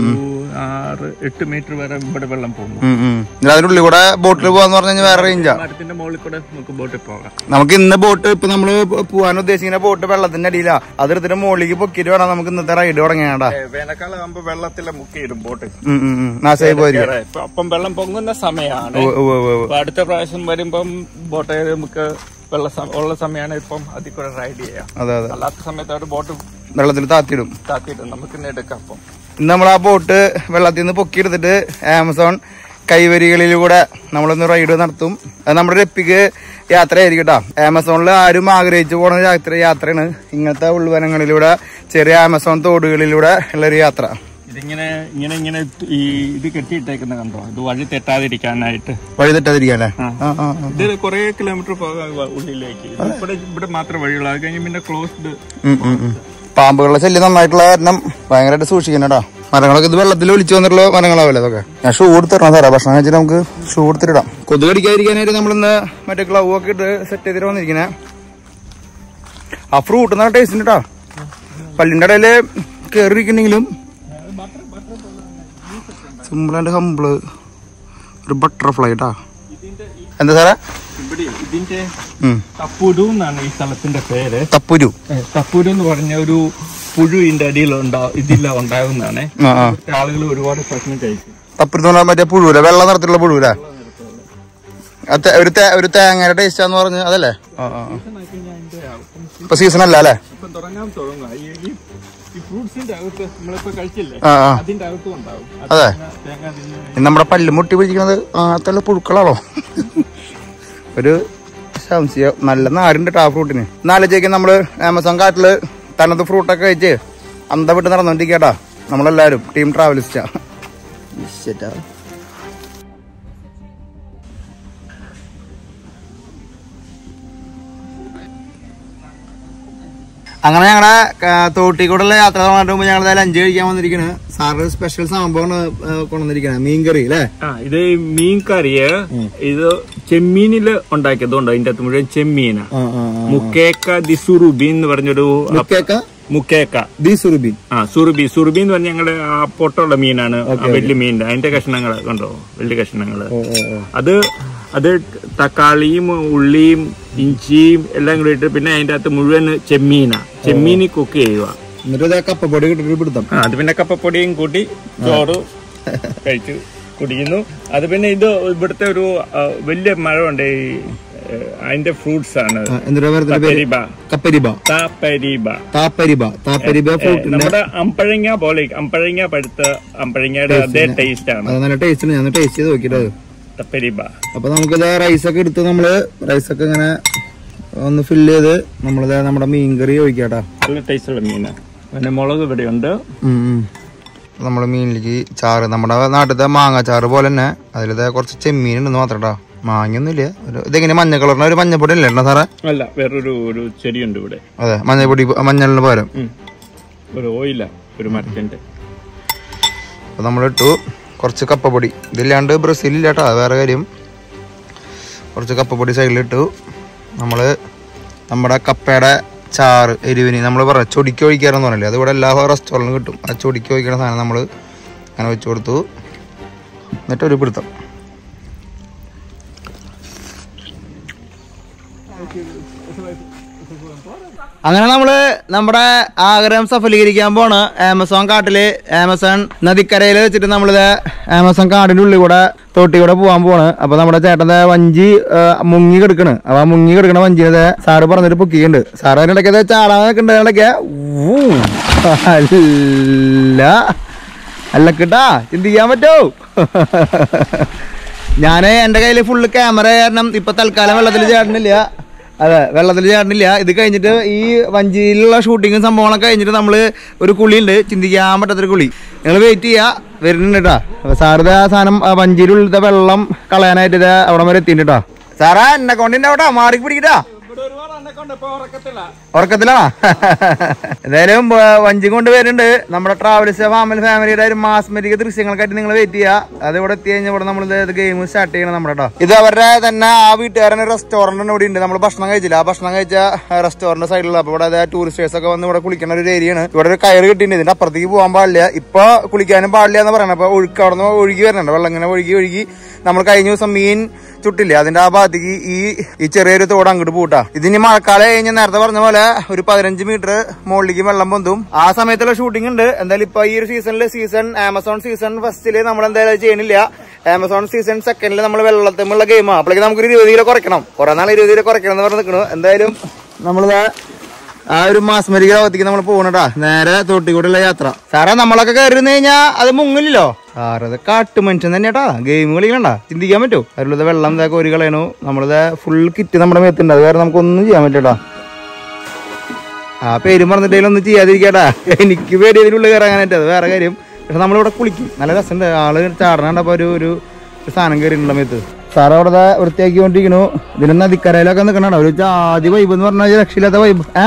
ആറ് എട്ട് മീറ്റർ വരെ ഇവിടെ വെള്ളം പോകും ഉം, ഉം. ഇനി അതിനുള്ളിൽ കൂടെ ബോട്ടിൽ പോവാന്ന് പറഞ്ഞു കഴിഞ്ഞാൽ വേറെ റേഞ്ചാ മരത്തിന്റെ മുകളിൽ കൂടെ നമുക്ക് ബോട്ടിൽ പോകാം നമുക്ക് ഇന്ന് ബോട്ട് ഇപ്പൊ നമ്മള് പോവാൻ ഉദ്ദേശിക്കുന്ന ബോട്ട് വെള്ളത്തിന്റെ അടിയിലാ അതെടുത്തിട്ട് മുകളിലേക്ക് പൊക്കിട്ട് വേണം നമുക്ക് ഇന്നത്തെ റൈഡ് തുടങ്ങിയാടാ ഏ, വേനൽക്കാലം ആകുമ്പോ വെള്ളത്തിലെ മുക്കിയിടും ബോട്ട് നാശമായി പോയിരിക്കും ഇപ്പൊ അപ്പം വെള്ളം പൊങ്ങുന്ന സമയമാണ് ഉവ്വ് ഉവ്വ് ഉവ്വ്. അപ്പൊ അടുത്ത പ്രാവശ്യം വരുമ്പം ബോട്ട് നമുക്ക് വെള്ള സമ- ഉള്ള സമയമാണ് ഇപ്പം അതിൽ കൂടെ റൈഡ് ചെയ്യാം അതെ അതെ അല്ലാത്ത സമയത്ത് അവർ ബോട്ട് വെള്ളത്തിൽ താത്തിടും താത്തിയിട്ട് നമുക്ക് ഇന്ന് എടുക്കാം അപ്പം ഇന്ന് നമ്മൾ ആ ബോട്ട് വെള്ളത്തിൽ നിന്ന് പൊക്കിയെടുത്തിട്ട് ആമസോൺ കൈവരികളിലൂടെ നമ്മളൊന്ന് റൈഡ് നടത്തും അത് നമ്മുടെ ഒരു എപ്പിക്ക് യാത്രയായിരിക്കും കേട്ടോ ആമസോണിൽ ആരും ആഗ്രഹിച്ചു പോണ ഒരു യാത്ര യാത്രയാണ് ഇങ്ങനത്തെ ഉൾവനങ്ങളിലൂടെ ചെറിയ ആമസോൺ തോടുകളിലൂടെ ഉള്ളൊരു യാത്ര ഇതിങ്ങനെ ഇങ്ങനെ ഇങ്ങനെ ഈ ഇത് കെട്ടിയിട്ടേക്കുന്ന കണ്ടോ ഇത് വഴി തെറ്റാതിരിക്കാനായിട്ട് വഴി തെറ്റാതിരിക്കാല്ലേ ആ. ആ ആ ആ. ഇത് കുറെ കിലോമീറ്റർ പോകാം വ- ഉള്ളിലേക്ക് ഇത് ഇവിടെ ഇവിടെ മാത്രം വഴിയുള്ളൂ അത് കഴിഞ്ഞ് പിന്നെ ക്ലോസ്ഡ് ഉം, ഉം, ഉം. പാമ്പുകളുടെ ശല്യം നന്നായിട്ടുള്ള കാരണം ഭയങ്കരമായിട്ട് സൂക്ഷിക്കണം കേട്ടോ മരങ്ങളൊക്കെ ഇത് വെള്ളത്തിൽ ഒലിച്ചു വന്നിട്ടുള്ള മരങ്ങളാവില്ല അതൊക്കെ ഞാൻ ഷൂ എടുത്തിടണം സാറേ ഭക്ഷണം കഴിച്ചിട്ട് നമുക്ക് ഷൂ എടുത്തിടാം കൊതുക് കടിക്കാതിരിക്കാനായിട്ട് നമ്മളിന്ന് മറ്റേ ഗ്ലൗ ഒക്കെ ഇട്ട് സെറ്റ് ചെയ്തിട്ട് വന്നിരിക്കണേ ആ ഫ്രൂട്ട് നല്ല ടേസ്റ്റ് ഉണ്ട് കേട്ടോ പല്ലിന്റെ ഇടയില് കയറിയിരിക്കണെങ്കിലും സിമ്പിൾ ആൻഡ് ഹമ്പിള് ഒരു ബട്ടർഫ്ലൈ കേട്ടാ എന്താ സാറേ ഇവിടെ ഇതിന്റെ ഉം. തപ്പുരു എന്നാണ് ഈ സ്ഥലത്തിന്റെ പേര് തപ്പുരു തപ്പുരു എന്ന് പറഞ്ഞ ഒരു പുഴു ഇതിന്റെ അടിയിൽ ഉണ്ടാവും ഇതില്ല ഉണ്ടാകുന്നതാണ് ആ ആ ആളുകൾ ഒരുപാട് പ്രശ്നം കഴിക്കും തപ്പുരു എന്ന് പറഞ്ഞാൽ മറ്റേ പുഴുവില വെള്ള നിറത്തിലുള്ള പുഴുവില ഒരു തേ- ഒരു തേങ്ങയുടെ ടേസ്റ്റ് ആന്ന് പറഞ്ഞ് അതല്ലേ ആ, ആ, ആ. ഇപ്പൊ സീസൺ അല്ല അല്ലേ ഇപ്പം തുടങ്ങാൻ തുടങ്ങുക ഈ ഈ- ഈ ഫ്രൂട്ട്സിന്റെ അകത്ത് നമ്മളിപ്പോ കഴിച്ചില്ലേ ആ ആ അതിന്റെ അകത്തും ഉണ്ടാവും അത് അതെ തേങ്ങ തിന്ന് ഇനി നമ്മുടെ പല്ല് മുട്ടി പിടിക്കുന്നത് അങ്ങനത്തെ പുഴുക്കളാണോ ഒരു സംശയം നല്ല നാരുണ്ട് ട്ടാ ആ ഫ്രൂട്ടിന് നാലോചിക്ക് നമ്മള് ആമസോൺ കാട്ടില് തനത് ഫ്രൂട്ടൊക്കെ കഴിച്ച് അന്ത വിട്ട് നടന്നോണ്ടിരിക്കട്ടാ നമ്മളെല്ലാരും ടീം ട്രാവലിസ്റ്റാ അങ്ങനെ ഞങ്ങളുടെ തോട്ടിക്കൂടുള്ള യാത്ര തുടങ്ങിട്ട് മുമ്പ് ഞങ്ങൾ ലഞ്ച് കഴിക്കാൻ വന്നിരിക്കണ് സാറിന് സ്പെഷ്യൽ സംഭവമാണ് കൊണ്ടുവന്നിരിക്കണത് മീൻകറി അല്ലേ ആ ഇത് മീൻ കറിയ് ഇത് ചെമ്മീനില് ഉണ്ടാക്കിയതുകൊണ്ട് അതിന്റെ അകത്ത് മുഴുവൻ ചെമ്മീനാ മുക്കേക്ക ദി സുറുബി എന്ന് പറഞ്ഞൊരു മുക്കേക്ക മുക്കേക്ക ദി സുറുബി ആ സുറുബി സുറുബി എന്ന് പറഞ്ഞ ഞങ്ങളുടെ ആ പൊട്ടുള്ള മീനാണ് ആ വലിയ മീനിന്റെ അതിന്റെ കഷ്ണങ്ങൾ കണ്ടോ വലിയ കഷ്ണങ്ങള് അത് അത് തക്കാളിയും ഉള്ളിയും ഇഞ്ചിയും എല്ലാം കൂടി ഇട്ട് പിന്നെ അതിന്റെ അകത്ത് മുഴുവൻ ചെമ്മീനാ ചെമ്മീനി കുക്ക് ചെയ്യുക എന്നിട്ട് ഇതേ കപ്പപ്പൊടി കിട്ടിട്ട് പിടുത്തം ആ, അത് പിന്നെ കപ്പപ്പൊടിയും കൂട്ടി ചോറ് കഴിച്ചു കുടിക്കുന്നു അത് പിന്നെ ഇത് ഇവിടുത്തെ ഒരു ആ, വലിയ മരമുണ്ട് ഈ ഏ, അതിന്റെ ഫ്രൂട്ട്സ് ആണ് എന്തിനാ പറയുന്നത് പേര് പെരിബ കപ്പരിബ താപ്പരിബ താപ്പരിബ താപ്പരിബ ഫ്രൂട്ടിന്റെ നമ്മുടെ അമ്പഴങ്ങ പോലെ അമ്പഴങ്ങ പഴുത്ത അമ്പഴങ്ങയുടെ അതേ ടേസ്റ്റ് ആണ് അത് നല്ല ടേസ്റ്റ് ഉണ്ട് ഞാൻ ടേസ്റ്റ് ചെയ്ത് നോക്കിയിട്ട് അത് തപ്പരിബ അപ്പൊ നമുക്കിത് റൈസ് ഒക്കെ എടുത്ത് നമ്മള് റൈസ് ഒക്കെ ഇങ്ങനെ ഒന്ന് ഫില്ല് ചെയ്ത് നമ്മളിത് നമ്മുടെ മീൻകറി ഒഴിക്കാട്ടാ നല്ല ടേസ്റ്റുള്ള മീനാ പിന്നെ മുളക് ഇവിടെയുണ്ട് നമ്മൾ മീനിലേക്ക് ചാറ് നമ്മുടെ നാട്ടിലത്തെ മാങ്ങ ചാറ് പോലെ തന്നെ അതിലത്തെ കുറച്ച് ചെമ്മീൻ ഉണ്ടെന്ന് മാത്രം കേട്ടോ മാങ്ങയൊന്നുമില്ല ഒരു ഇതെങ്ങനെ മഞ്ഞ കളറിന് ഒരു മഞ്ഞപ്പൊടി അല്ലേ ഏട്ടാ സാറേ അല്ല വേറൊരു ഒരു ചെടിയുണ്ട് ഇവിടെ അതെ മഞ്ഞപ്പൊടി മഞ്ഞളിന് പകരം ഉം. ഒരു ഓയില ഒരു മരത്തിന്റെ അപ്പോൾ നമ്മളിട്ടു കുറച്ച് കപ്പപ്പൊടി ഇതില്ലാണ്ട് ബ്രസീലില്ല കേട്ടോ അത് വേറെ കാര്യം കുറച്ച് കപ്പപ്പൊടി സൈഡിലിട്ടു നമ്മൾ നമ്മുടെ കപ്പയുടെ ചാറ് എരിവിന് നമ്മൾ പറഞ്ഞ ചൊടിക്ക് ഒഴിക്കാറെന്ന് പറഞ്ഞില്ലേ അത് ഇവിടെ എല്ലാ റെസ്റ്റോറൻറ്റിലും കിട്ടും ആ ചൊടിക്ക് ഒഴിക്കുന്ന സാധനം നമ്മൾ അങ്ങനെ വെച്ച് കൊടുത്തു എന്നിട്ട് ഒരു പിടുത്തം അങ്ങനെ നമ്മള് നമ്മുടെ ആഗ്രഹം സഫലീകരിക്കാൻ പോണ് ആമസോൺ കാട്ടില് ആമസോൺ നദിക്കരയിൽ വെച്ചിട്ട് നമ്മളിത് ആമസോൺ കാടിന്റെ ഉള്ളിൽ കൂടെ തോട്ടി കൂടെ പോകാൻ പോണ് അപ്പൊ നമ്മുടെ ചേട്ടന്റെ വഞ്ചി ആ, മുങ്ങി കിടക്കണ് അപ്പൊ ആ മുങ്ങി കിടക്കണ വഞ്ചിനെ സാറ് പറഞ്ഞിട്ട് പൊക്കിയുണ്ട് സാറ് അതിനിടയ്ക്ക് ഇത് ചാടാൻ നിൽക്കണ്ട് ഇടയ്ക്ക് അല്ല അല്ല കിട്ടാ ചിന്തിക്കാൻ പറ്റോ ഞാൻ എൻ്റെ കയ്യിൽ ഫുള്ള് ക്യാമറ കാരണം ഇപ്പൊ തൽക്കാലം വെള്ളത്തിൽ ചാടുന്നില്ല അതെ വെള്ളത്തിൽ ചാടുന്നില്ല ഇത് കഴിഞ്ഞിട്ട് ഈ വഞ്ചിയിലുള്ള ഷൂട്ടിങ്ങും സംഭവങ്ങളൊക്കെ കഴിഞ്ഞിട്ട് നമ്മൾ ഒരു കുളിയുണ്ട് ചിന്തിക്കാൻ പറ്റാത്തൊരു കുളി നിങ്ങൾ വെയിറ്റ് ചെയ്യുക വരുന്നുണ്ട് കേട്ടോ അപ്പൊ സാറിത് ആ സാധനം ആ വഞ്ചിയിലുള്ളത്തെ വെള്ളം കളയാനായിട്ട് ഇത് അവിടെ വരെ എത്തിയിട്ടുണ്ട് കേട്ടോ സാറാ എന്നെ കൊണ്ടിന്റെ അവിടെ മാറി പിടിക്കട്ടാ ഉറക്കത്തിലാണോ എന്തായാലും ആ, വഞ്ചി കൊണ്ട് വരുന്നുണ്ട് നമ്മുടെ ട്രാവൽസ് ഫാമിലി ഫാമിലിയുടെ ഒരു മാസ്മരിക ദൃശ്യങ്ങൾക്കായിട്ട് നിങ്ങൾ വെയിറ്റ് ചെയ്യുക അത് ഇവിടെ എത്തി കഴിഞ്ഞാൽ ഇവിടെ നമ്മൾ ഗെയിം സ്റ്റാർട്ട് ചെയ്യണം നമ്മുടെ കേട്ടോ ഇത് അവരുടെ തന്നെ ആ വീട്ടുകാരൻ റെസ്റ്റോറന്റ് ഇവിടെ ഉണ്ട് നമ്മൾ ഭക്ഷണം കഴിച്ചില്ല ആ ഭക്ഷണം കഴിച്ച റെസ്റ്റോറന്റ് സൈഡിലുള്ള അപ്പൊ ഇവിടെ ടൂറിസ്റ്റേഴ്സ് ഒക്കെ വന്ന് ഇവിടെ കുളിക്കുന്ന ഒരു ഏരിയയാണ് ഇവിടെ ഒരു കയറ് കിട്ടിയിട്ടുണ്ട് ഇതിന്റെ അപ്പുറത്തേക്ക് പോകാൻ പാടില്ല ഇപ്പൊ കുളിക്കാനും പാടില്ല എന്ന് പറയണം അപ്പൊ ഒഴുക്ക് അവിടെ നിന്ന് ഒഴുകി വരുന്നുണ്ട് വെള്ളം ഇങ്ങനെ ഒഴുകി ഒഴുകി നമ്മൾ കഴിഞ്ഞ ദിവസം മീൻ ചുട്ടില്ലേ അതിന്റെ ആ ഭാഗത്തേക്ക് ഈ ഈ ചെറിയൊരു തോട് അങ്ങോട്ട് പോട്ടാ ഇതിനി മഴക്കാലം കഴിഞ്ഞ് നേരത്തെ പറഞ്ഞ പോലെ ഒരു പതിനഞ്ച് മീറ്റർ മുകളിലേക്ക് വെള്ളം പൊന്തും ആ സമയത്തുള്ള ഷൂട്ടിംഗ് ഉണ്ട് എന്തായാലും ഇപ്പൊ ഈ ഒരു സീസണിൽ സീസൺ ആമസോൺ സീസൺ ഫസ്റ്റില് നമ്മൾ എന്തായാലും അത് ചെയ്യണില്ല ആമസോൺ സീസൺ സെക്കൻഡിൽ നമ്മൾ വെള്ളത്തിലുള്ള ഗെയിമാണ് അപ്പോഴേക്ക് നമുക്കൊരു ഇരുപത് കിലോ കുറയ്ക്കണം കുറെ നാൾ ഇരുപത് കിലോ കുറയ്ക്കണം എന്ന് പറഞ്ഞ് നിൽക്കണു എന്തായാലും നമ്മളിത് ആ ഒരു മാസ്മരിക ലോകത്തേക്ക് നമ്മൾ പോകണട്ടാ നേരെ തോട്ടിക്കൂടെയുള്ള യാത്ര സാറേ നമ്മളൊക്കെ കയറി നിന്ന് കഴിഞ്ഞാ അത് മുങ്ങില്ലല്ലോ സാറത് കാട്ടു മനുഷ്യൻ തന്നെയാട്ടാ ഗെയിം കളിക്കണ്ട ചിന്തിക്കാൻ പറ്റുമോ അതിലുള്ളത് വെള്ളം ഇതൊക്കെ ഒരു കളയണു നമ്മളിത് ഫുൾ കിറ്റ് നമ്മുടെ മേത്തുണ്ട് അത് കാരണം നമുക്കൊന്നും ചെയ്യാൻ പറ്റൂട്ടാ ആ പേരും പറഞ്ഞിട്ടേലും ഒന്നും ചെയ്യാതിരിക്കട്ടാ എനിക്ക് പേടി ഇതിനുള്ളിൽ കയറാനായിട്ട് അത് വേറെ കാര്യം പക്ഷെ നമ്മളിവിടെ കുളിക്കും നല്ല രസമുണ്ട് ആള് ചാടണണ്ടപ്പോ ഒരു ഒരു ഒരു സാധനം കയറിയിട്ടുള്ള മേത്ത് സാറ് അവിടെ ദാ വൃത്തിയാക്കിക്കൊണ്ടിരിക്കണു ഇതിന് നദിക്കരയിലൊക്കെ നിൽക്കണ ഒരു ജാതി വൈബ് എന്ന് പറഞ്ഞാൽ രക്ഷയില്ലാത്ത വൈബ് ഏ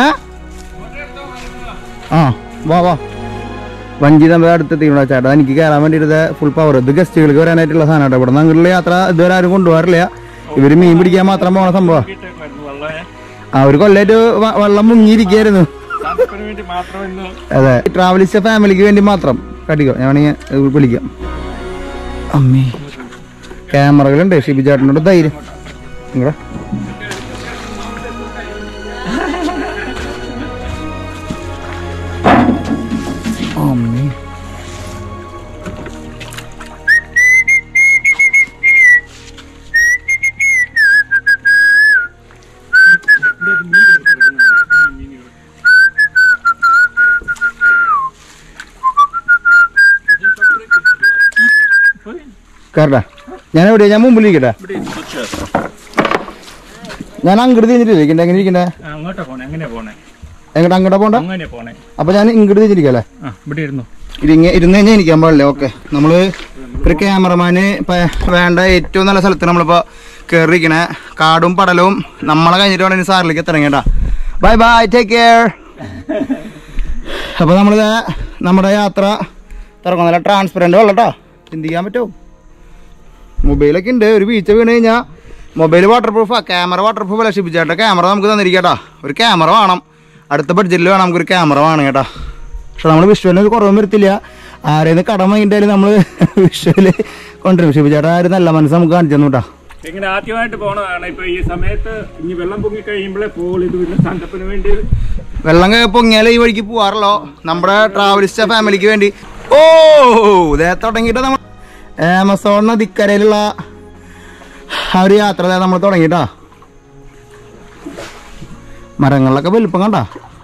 ആ വാ വാ വഞ്ചി നമ്മൾ അടുത്തെത്തിക്കണോ ചേട്ടാ എനിക്ക് കയറാൻ വേണ്ടിയിട്ട് ഫുൾ പവർ ഇത് ഗസ്റ്റുകൾക്ക് വരാനായിട്ടുള്ള സാധനം കേട്ടോ ഇവിടെ നിന്ന് അങ്ങോട്ടുള്ള യാത്ര ഇതുവരെ ആരും കൊണ്ടുപോകാറില്ല ഇവര് മീൻ പിടിക്കാൻ മാത്രം പോണ സംഭവം വളരെ ആ ഒരു കൊല്ലായിട്ട് വ- വെള്ളം മുങ്ങിയിരിക്കായിരുന്നു തണുപ്പിന് വേണ്ടി മാത്രം ഇന്ന് അതെ ട്രാവലിസ്റ്റ് ഫാമിലിക്ക് വേണ്ടി മാത്രം കടിക്കോ ഞാൻ വേണമെങ്കിൽ വിളിക്കാം അമ്മേ ക്യാമറകളുണ്ട് ഷിബി ചേട്ടനോട് ധൈര്യം ഇങ്ങടെ അമ്മേ കയറടാ ഞാൻ എവിടെയാ ഞാൻ മുമ്പിലിരിക്കട്ടെ ഞാൻ അങ്ങോട്ട് തിരിഞ്ഞിട്ടില്ലേ ഇരിക്കണ്ടേ എങ്ങനെ ഇരിക്കണ്ടേ അങ്ങോട്ടാ പോണേ എങ്ങനെയാ പോണേ എങ്ങോട്ട് അങ്ങോട്ടാ പോണ്ട അങ്ങനെ പോണേ അപ്പൊ ഞാൻ ഇങ്ങോട്ട് തിരിച്ചിരിക്കല്ലേ ആ ഇവിടെ ഇരുന്നു ഇരുന്ന് ഇരുന്ന് കഴിഞ്ഞാൽ ഇരിക്കാൻ പാടില്ല ഓക്കെ നമ്മള് ഒരു ക്യാമറമാന് ഇപ്പൊ വേണ്ട ഏറ്റവും നല്ല സ്ഥലത്ത് നമ്മളിപ്പോ കയറിയിരിക്കണേ കാടും പടലവും നമ്മളെ കഴിഞ്ഞിട്ട് വേണം ഇനി സാറിലേക്ക് എത്തിറങ്ങിയട്ടാ ബൈ ബൈ ടേക്ക് കെയർ അപ്പൊ നമ്മളിത് നമ്മുടെ യാത്ര തുറക്കും നല്ല ട്രാൻസ്പെറൻറ്റ് വെള്ളട്ടോ ചിന്തിക്കാൻ പറ്റുമോ മൊബൈലൊക്കെ ഉണ്ട് ഒരു വീഴ്ച വീണ് കഴിഞ്ഞാൽ മൊബൈൽ വാട്ടർ പ്രൂഫാ ക്യാമറ വാട്ടർ പ്രൂഫ് അല്ല ഷിപ്പിച്ചേട്ടാ ക്യാമറ നമുക്ക് തന്നിരിക്കട്ടാ ഒരു ക്യാമറ വേണം അടുത്ത ബഡ്ജറ്റിൽ വേണം നമുക്കൊരു ക്യാമറ വേണം കേട്ടാ പക്ഷെ നമ്മൾ വിഷ്വലിന് ഒരു കുറവും വരുത്തില്ല ആരേന്ന് കടം വാങ്ങിയിട്ടാലും നമ്മൾ വിഷ്വല് കൊണ്ടുവരും ഷിപ്പിച്ചേട്ടാ ആ ഒരു നല്ല മനസ്സ് നമുക്ക് കാണിച്ചു തന്നു കേട്ടാ ഇങ്ങനെ ആദ്യമായിട്ട് പോണതാണ് ഇപ്പൊ ഈ സമയത്ത് ഇനി വെള്ളം പൊങ്ങി കഴിയുമ്പോഴേ പോകുള്ളൂ ഇത് പിന്നെ തണുപ്പിന് വേണ്ടി വെള്ളം കേ- പൊങ്ങിയാലേ ഈ വഴിക്ക് പോവാറല്ലോ നമ്മുടെ ട്രാവലിസ്റ്റ് ഫാമിലിക്ക് വേണ്ടി ഓ ഇതേ തുടങ്ങിയിട്ട് നമ്മൾ ആമസോൺ നദിക്കരയിലുള്ള ആ ഒരു യാത്ര ദേ നമ്മൾ തുടങ്ങിട്ടാ മരങ്ങളിലൊക്കെ വലുപ്പം കണ്ട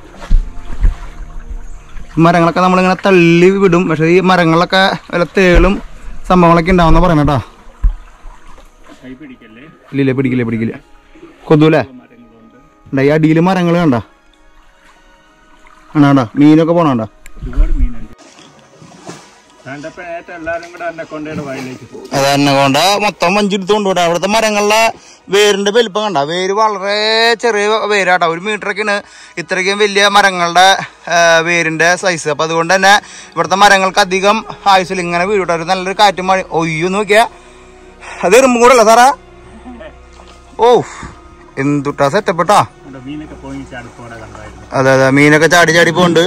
മരങ്ങളൊക്കെ നമ്മളിങ്ങനെ തള്ളി വിടും പക്ഷെ ഈ മരങ്ങളിലൊക്കെ വല്ല തേളും സംഭവങ്ങളൊക്കെ ഉണ്ടാവുന്ന പറയണ കേട്ടോ കൈ പിടിക്കല്ലേ ഇല്ലില്ല പിടിക്കില്ല പിടിക്കില്ല കൊതൂലേ മരങ്ങളുണ്ട് ഉണ്ടാ ഈ അടിയിൽ മരങ്ങൾ കണ്ട ആണാണ്ടാ മീനൊക്കെ പോണാണ്ടാ ഒരുപാട് മീനുണ്ട് കണ്ടപ്പോ ഏറ്റവും എല്ലാരും കൂടെ എന്നെ കൊണ്ടുപോയി വയലിലേക്ക് പോകും അത് തന്നെ കൊണ്ട് മൊത്തം മഞ്ചെടുത്ത് കൊണ്ടുപോട്ടെ അവിടുത്തെ മരങ്ങളിലെ വേരിന്റെ വലിപ്പം കണ്ട വേര് വളരെ ചെറിയ വേരാട്ടോ ഒരു മീറ്ററൊക്കെയാണ് ഇത്രയ്ക്കും വലിയ മരങ്ങളുടെ ആ, വേരിന്റെ സൈസ് അപ്പൊ അതുകൊണ്ട് തന്നെ ഇവിടുത്തെ മരങ്ങൾക്ക് അധികം ആയുസിൽ ഇങ്ങനെ വീഴട്ടെ ഒരു നല്ലൊരു കാറ്റും മഴ ഒയ്യോ നോക്കിയാ അത് എറുമ്പും കൂടെ അല്ല സാറാ ഓ എന്തുട്ടാ സെറ്റപ്പെട്ടാ അവിടെ മീനൊക്കെ പോയി ചാടിപ്പോടെ കണ്ടായിരുന്നു അതെ അതെ മീനൊക്കെ ചാടി ചാടി പോണ്ട്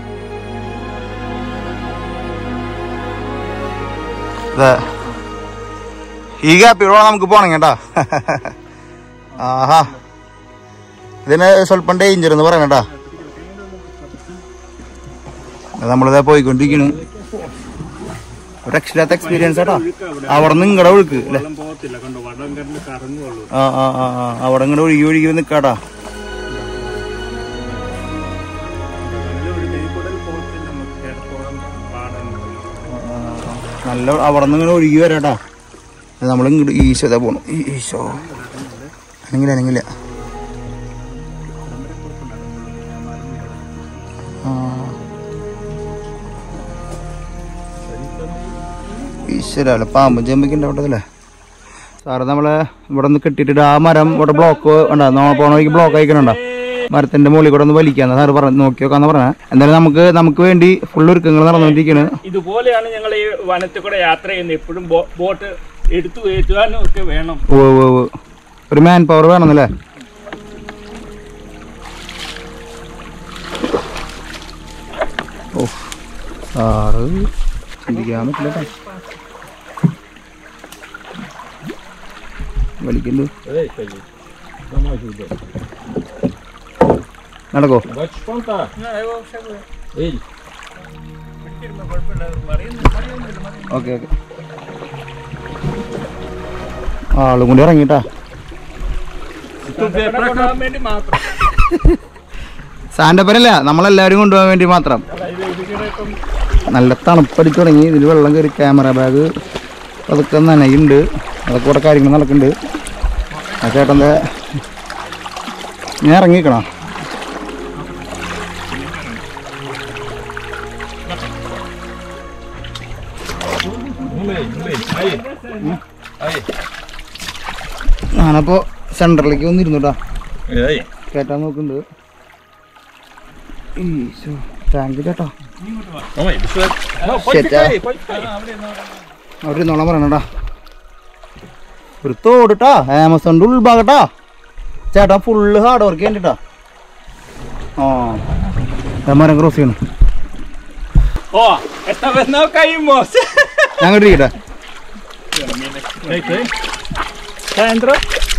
അതെ ഈ ഗ്യാപ്പിലൂടെ നമുക്ക് പോണം കേട്ടാ ആഹാ ഇതിന് സ്വല്പം ഡേഞ്ചർ എന്ന് പറയണ കേട്ടാ നമ്മളിതാ പോയിക്കൊണ്ടിരിക്കണ് ഒരു രക്ഷയില്ലാത്ത എക്സ്പീരിയൻസ് കേട്ടാ അവിടെ നിന്ന് ഇങ്ങടെ ഒഴുക്ക് അല്ലേ വെള്ളം പോകത്തില്ല കണ്ടോ വടം കണ്ട് കറങ്ങുള്ളൂ ആ ആ ആ ആ അവിടെ ഇങ്ങടെ ഒഴുകി ഒഴുകി നിക്കാട്ടാ നല്ലൊരു നെയ്ക്കുടൽ പോകത്തിൽ നമുക്ക് കിടപ്പോളം പാടാൻ നല്ല അവിടെ നിന്ന് ഇങ്ങനെ ഒഴുകി വരാട്ടാ നമ്മൾ ഇങ്ങോട്ട് ഈശോ ഇതാ പോണു ഈ- ഈശോ അനങ്ങില്ല അനങ്ങില്ല ആ. ഈശ്വരല്ലേ പാമ്പും ചെമ്പിക്കുണ്ട് അവിടെ അല്ലേ സാറ് നമ്മളെ ഇവിടെ നിന്ന് കെട്ടിയിട്ട് ആ മരം ഇവിടെ ബ്ലോക്ക് ഉണ്ടാ നമ്മൾ പോണ വഴിക്ക് ബ്ലോക്ക് അയക്കണുണ്ടോ മരത്തിന്റെ മുകളിൽ കൂടെ ഒന്ന് വലിക്കാന്ന് സാറ് പറഞ്ഞു നോക്കി നോക്കാന്ന് പറഞ്ഞ എന്തായാലും നമുക്ക് നമുക്ക് വേണ്ടി ഫുൾ ഒരുക്കങ്ങൾ നടന്നുകൊണ്ടിരിക്കണ് ഇതുപോലെയാണ് ഞങ്ങൾ ഈ വനത്തിൽ കൂടെ യാത്ര ചെയ്യുന്നത് എപ്പോഴും ബോട്ട് എടുത്തു കയറ്റുവാനും ഒക്കെ വേണം ഓ ഓ ഓ ഒരു മാൻ പവർ വേണമെന്നല്ലേ ഓ സാറ് ചിന്തിക്കാൻ പറ്റില്ല കേട്ടോ വലിക്കണ്ടു നടക്കോ ഓക്കെ ഓക്കെ ആളും കൂടി ഇറങ്ങിട്ടാ കൊണ്ടുപോകാൻ വേണ്ടി മാത്രം സാന്റപ്പനല്ല നമ്മളെല്ലാവരും കൊണ്ടുപോകാൻ വേണ്ടി മാത്രം ഇത് ഇതിങ്ങനെ ഇപ്പം നല്ല തണുപ്പടിച്ചു തുടങ്ങി ഇതിൽ വെള്ളം കയറി ക്യാമറ ബാഗ് അതൊക്കെ നനയുണ്ട് അതൊക്കെ കൂടെ കാര്യങ്ങൾ നടക്കുന്നുണ്ട് ആ ചേട്ടൻ്റെ ഞാൻ ഇറങ്ങിക്കണോ ഞാനപ്പോ സെൻറ്ററിലേക്ക് വന്നിരുന്നുട്ടാ കേട്ടാൻ നോക്കുന്നുണ്ട് ഈശോ താങ്ക് യു ചേട്ടാ ചേട്ടാ അവിടെ ഇരുന്നോളാൻ പറയണടാ ഒരു തോടിട്ടാ ആമസോണിന്റെ ഉൾഭാഗട്ടാ ചേട്ടാ ഫുള്ള് ഹാർഡ് വർക്ക് ചെയ്യണ്ടിട്ടാ ആ ദാ മരം ക്രോസ് ചെയ്യണം Ó, esta vez não caímos. ഞാൻ അങ്ങോട്ട് ഇരിക്കട്ടെ Tá entrou?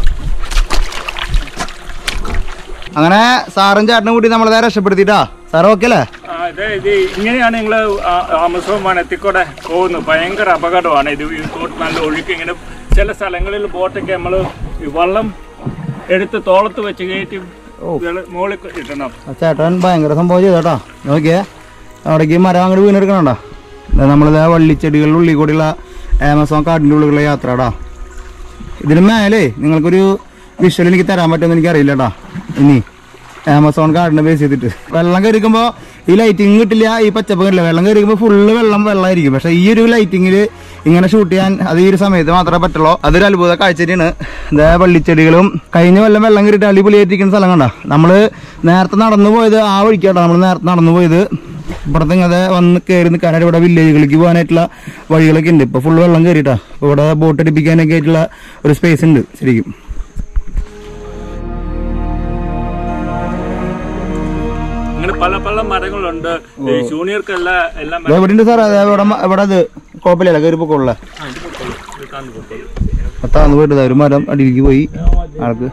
അങ്ങനെ സാറും ചേട്ടനും കൂടി നമ്മളെ രക്ഷപ്പെടുത്തിട്ടാ സാറ് ഓക്കെ അല്ലേ ആ, ഇത് ഇത് ഇങ്ങനെയാണ് നിങ്ങൾ ആമസോൺ വനത്തിൽ കൂടെ പോകുന്നത് ഭയങ്കര അപകടമാണ് ഇത് ഈ തോട്ട് നല്ല ഒഴുക്ക് ഇങ്ങനെ ചില സ്ഥലങ്ങളിൽ ബോട്ടൊക്കെ നമ്മൾ വെള്ളം എടുത്ത് തോളത്ത് വെച്ച് കയറ്റി വെള്ള- മുകളിൽ ഇടണം ആ ചേട്ടൻ ഭയങ്കര സംഭവം ചെയ്തോട്ടാ നോക്കിയേ അവിടേക്ക് മരം അങ്ങോട്ട് വീണെടുക്കണണ്ടാ നമ്മളിത് വള്ളിച്ചെടികളുടെ ഉള്ളിൽ കൂടിയുള്ള ആമസോൺ കാടിൻ്റെ ഉള്ളിലുള്ള യാത്രടാ ഇതിന് മേലെ നിങ്ങൾക്കൊരു വിഷ്വൽ എനിക്ക് തരാൻ പറ്റുമെന്ന് എനിക്ക് അറിയില്ല കേട്ടാ ഇനി ആമസോൺ കാടിനെ ബേസ് ചെയ്തിട്ട് വെള്ളം കയറിക്കുമ്പോൾ ഈ ലൈറ്റിംഗ് കിട്ടില്ല ഈ പച്ചപ്പ് കിട്ടില്ല വെള്ളം കയറിക്കുമ്പോൾ ഫുള്ള് വെള്ളം വെള്ളമായിരിക്കും പക്ഷെ ഈ ഒരു ലൈറ്റിങ്ങിൽ ഇങ്ങനെ ഷൂട്ട് ചെയ്യാൻ അത് ഈ ഒരു സമയത്ത് മാത്രമേ പറ്റുള്ളൂ അതൊരു അത്ഭുത കാഴ്ച തന്നെയാണ് ഇതേ വള്ളിച്ചെടികളും കഴിഞ്ഞ കൊല്ലം വെള്ളം കയറിയിട്ട് അടിപൊളിയായിട്ടിരിക്കുന്ന സ്ഥലം കണ്ട നമ്മള് നേരത്തെ നടന്നു പോയത് ആ വഴിക്കാട്ടോ നമ്മൾ നേരത്തെ നടന്നു പോയത് ഇവിടത്തെ ഇങ്ങനെ വന്ന് കയറി നിൽക്കാനായിട്ട് ഇവിടെ വില്ലേജുകളിലേക്ക് പോകാനായിട്ടുള്ള വഴികളൊക്കെ ഉണ്ട് ഇപ്പൊ ഫുള്ള് വെള്ളം കയറിയിട്ടാ ഇപ്പൊ ഇവിടെ ബോട്ട് അടിപ്പിക്കാനൊക്കെ ആയിട്ടുള്ള ഒരു സ്പേസ് ഉണ്ട് ശരിക്കും അങ്ങനെ പല പല മരങ്ങളുണ്ട് ഈ ജൂനിയർക്കല്ല എല്ലാം ദേ ഇവിടെ ഉണ്ട് സാറേ ദേ ഇവിടെ മ- ഇവിടെ അത് കുഴപ്പമില്ല കയറി പൊക്കമുള്ള പത്താന്ന് പോയിട്ട് ദേ ഒരു മരം അടിയിലേക്ക് പോയി ആൾക്ക്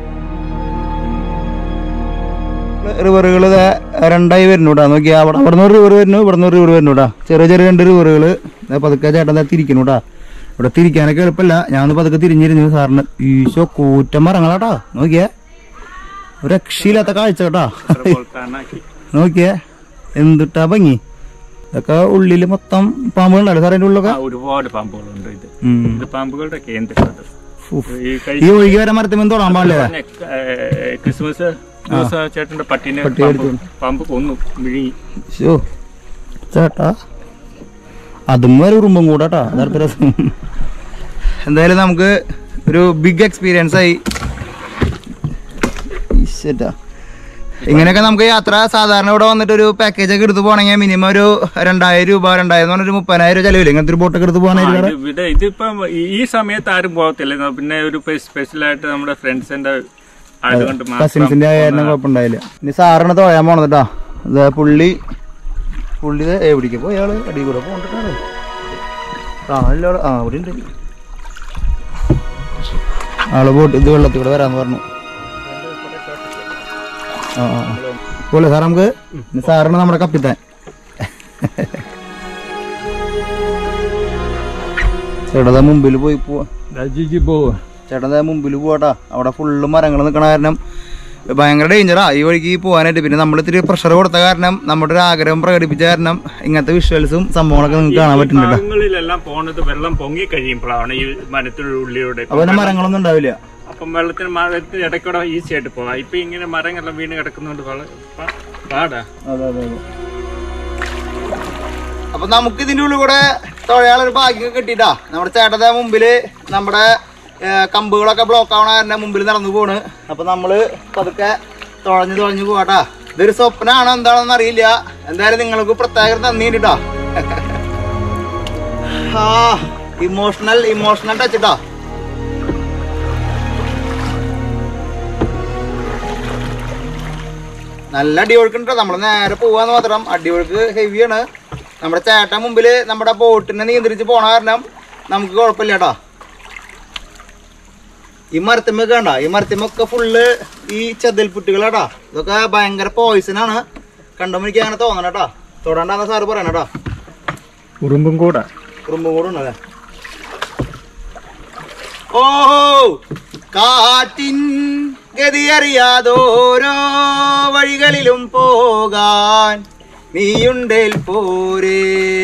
റിവറുകൾ രണ്ടായി വരുന്നു കേട്ടോ നോക്കി അവിടെ അവിടെ നിന്ന് റിവർ വരുന്നു ഇവിടെ നിന്ന് റിവർ വരുന്നു കേട്ടോ ചെറിയ ചെറിയ രണ്ട് റിവറുകൾ പതുക്കെ ചേട്ടൻ ദേ തിരിക്കുന്നു കേട്ടോ ഇവിടെ തിരിക്കാനൊക്കെ എളുപ്പമില്ല ഞാൻ ഒന്ന് പതുക്കെ തിരിഞ്ഞിരുന്നു സാറിന് ഈശോ കൂറ്റം മരങ്ങളാട്ടോ നോക്കിയേ ഒരു രക്ഷയില്ലാത്ത കാഴ്ച കേട്ടോ കാണാക്കി നോക്കിയേ എന്തിട്ടാ ഭംഗി ഇതൊക്കെ ഉള്ളില് മൊത്തം പാമ്പുകളുണ്ടല്ലോ സാറേ അതിന്റെ ഉള്ളിലൊക്കെ ആ, ഒരുപാട് പാമ്പുകളുണ്ട് ഇത് ഉം. ഇത് പാമ്പുകളുടെ കേന്ദ്രം അത്. ഉഫ്. ഈ ഈ കഴിഞ്ഞ ഒഴുകി വരാൻ മരത്തിൽ തൊടാൻ പാടില്ല ഏ, ക്രിസ്മസ് ദിവസം ചേട്ടന്റെ പട്ടിനെ പട്ടി പാമ്പ് എടുത്തു. പാമ്പ് കൊന്നു വിഴുങ്ങി ശോ ചേട്ടാ അതും ഒരു ഉറുമ്പും കൂടാട്ടാ അതാണ് രസം എന്തായാലും നമുക്ക് ഒരു ബിഗ് എക്സ്പീരിയൻസ് ആയി ഈശ്വരാ. ഇങ്ങനെയൊക്കെ നമുക്ക് യാത്ര സാധാരണ ഇവിടെ വന്നിട്ട് ഒരു പാക്കേജ് ഒക്കെ എടുത്ത് പോകണമെങ്കിൽ മിനിമം ഒരു രണ്ടായിരം രൂപ രണ്ടായിരം എന്ന് പറഞ്ഞ ഒരു മുപ്പതിനായിരം രൂപ ചെലവില്ല ഇങ്ങനത്തെ ഒരു ബോട്ടൊക്കെ എടുത്ത് ആ, പോകാനായിട്ട് ഇത് ഇവിടെ ഇതിപ്പം ഈ- ഈ സമയത്ത് ആരും പോകത്തില്ല ഇത് പിന്നെ ഒരു സ്പെഷ്യൽ ആയിട്ട് നമ്മുടെ ഫ്രണ്ട്സിന്റെ ആയതുകൊണ്ട് മാത്രം കസിൻസിന്റെ ആയാലും കുഴപ്പമുണ്ടായില്ല ഇനി സാറിന് തോയാൻ പോണത് കേട്ടാ ഇത് പുള്ളി പുള്ളി ദേ എവിടേക്ക് പോയി അയാള് അടി കൂടെ പോകണ്ടാണ് ആ ഇല്ല അവിടെ- ആ ഇവിടെ ഉണ്ട് ആള് ബോട്ട് ഇത് വെള്ളത്തിൽ കൂടെ വരാന്ന് പറഞ്ഞു ആ ആ ആ. പോലെ സാർ നമുക്ക് ഇനി സാറാണ് നമ്മുടെ കപ്പിത്താൻ ചേട്ടാ മുമ്പിൽ പോയി പോവാ രജിജി പോ ചേട്ടൻ ദേ മുമ്പിൽ പോവാട്ടാ അവിടെ ഫുള്ള് മരങ്ങൾ നിൽക്കണ കാരണം ഭയങ്കര ഡേഞ്ചറാ ഈ വഴിക്ക് പോകാനായിട്ട് പിന്നെ നമ്മൾ ഇത്തിരി പ്രഷർ കൊടുത്ത കാരണം നമ്മുടെ ഒരു ആഗ്രഹം പ്രകടിപ്പിച്ച കാരണം ഇങ്ങനത്തെ വിഷ്വൽസും സംഭവങ്ങളൊക്കെ നിങ്ങൾക്ക് കാണാൻ പറ്റുന്നുണ്ട് ഭാഗങ്ങളിലെല്ലാം പോണത് വെള്ളം പൊങ്ങി കഴിയുമ്പോഴാണ് ഈ മരത്തിനുള്ളിലൂടെ അപ്പൊ പിന്നെ മരങ്ങളൊന്നും ഉണ്ടാവില്ല അപ്പം വെള്ളത്തിന് മരത്തിന് ഇടയ്ക്കൂടെ ഈസി ആയിട്ട് പോവാം ഇപ്പൊ ഇങ്ങനെ മരങ്ങളെല്ലാം വീണ് കിടക്കുന്നോണ്ട് വള- പ- പാടാ അതെ അതെ അതെ അപ്പൊ നമുക്ക് ഇതിന്റെ ഉള്ളിൽ കൂടെ തൊഴയാളൊരു ഭാഗ്യം കിട്ടിട്ടാ നമ്മുടെ ചേട്ടന്റെ മുമ്പില് നമ്മുടെ ഏ, കമ്പുകളൊക്കെ ബ്ലോക്ക് ആവണ കാരണം മുമ്പിൽ നടന്നു പോണ് അപ്പൊ നമ്മള് പതുക്കെ തുഴഞ്ഞു തുഴഞ്ഞു പോവാട്ടാ ഇതൊരു സ്വപ്നമാണോ എന്താണെന്ന് അറിയില്ല എന്തായാലും നിങ്ങൾക്ക് പ്രത്യേകം നന്ദി കേട്ടോ ആ ഇമോഷണൽ ഇമോഷണൽ ടച്ച് ഇട്ടാ നല്ല അടിയൊഴുക്കുണ്ട് നമ്മൾ നേരെ പോവാന്ന് മാത്രം അടിയൊഴുക്ക് ഹെവിയാണ് നമ്മുടെ ചേട്ടൻ മുമ്പില് നമ്മുടെ ബോട്ടിനെ നിയന്ത്രിച്ച് പോണ കാരണം നമുക്ക് കുഴപ്പമില്ല കേട്ടോ ഈ മരത്തിമ്മ കണ്ട ഈ മരത്തിമ്മൊക്കെ ഫുള്ള് ഈ ചെതൽപുറ്റുകളാടാ ഇതൊക്കെ ഭയങ്കര പോയിസൺ ആണ് കണ്ടുമ്പോ എനിക്ക് അങ്ങനെ തോന്നണം കേട്ടോ തൊടണ്ടാന്ന് സാറ് പറയണം കേട്ടോ ഉറുമ്പും കൂടെ കുറുമ്പും കൂടെ ഉണ്ടല്ലേ ഓഹോ കാറ്റിൻ ഗതി അറിയാതോരോ വഴികളിലും പോകാൻ നീയുണ്ടേൽ പോരേ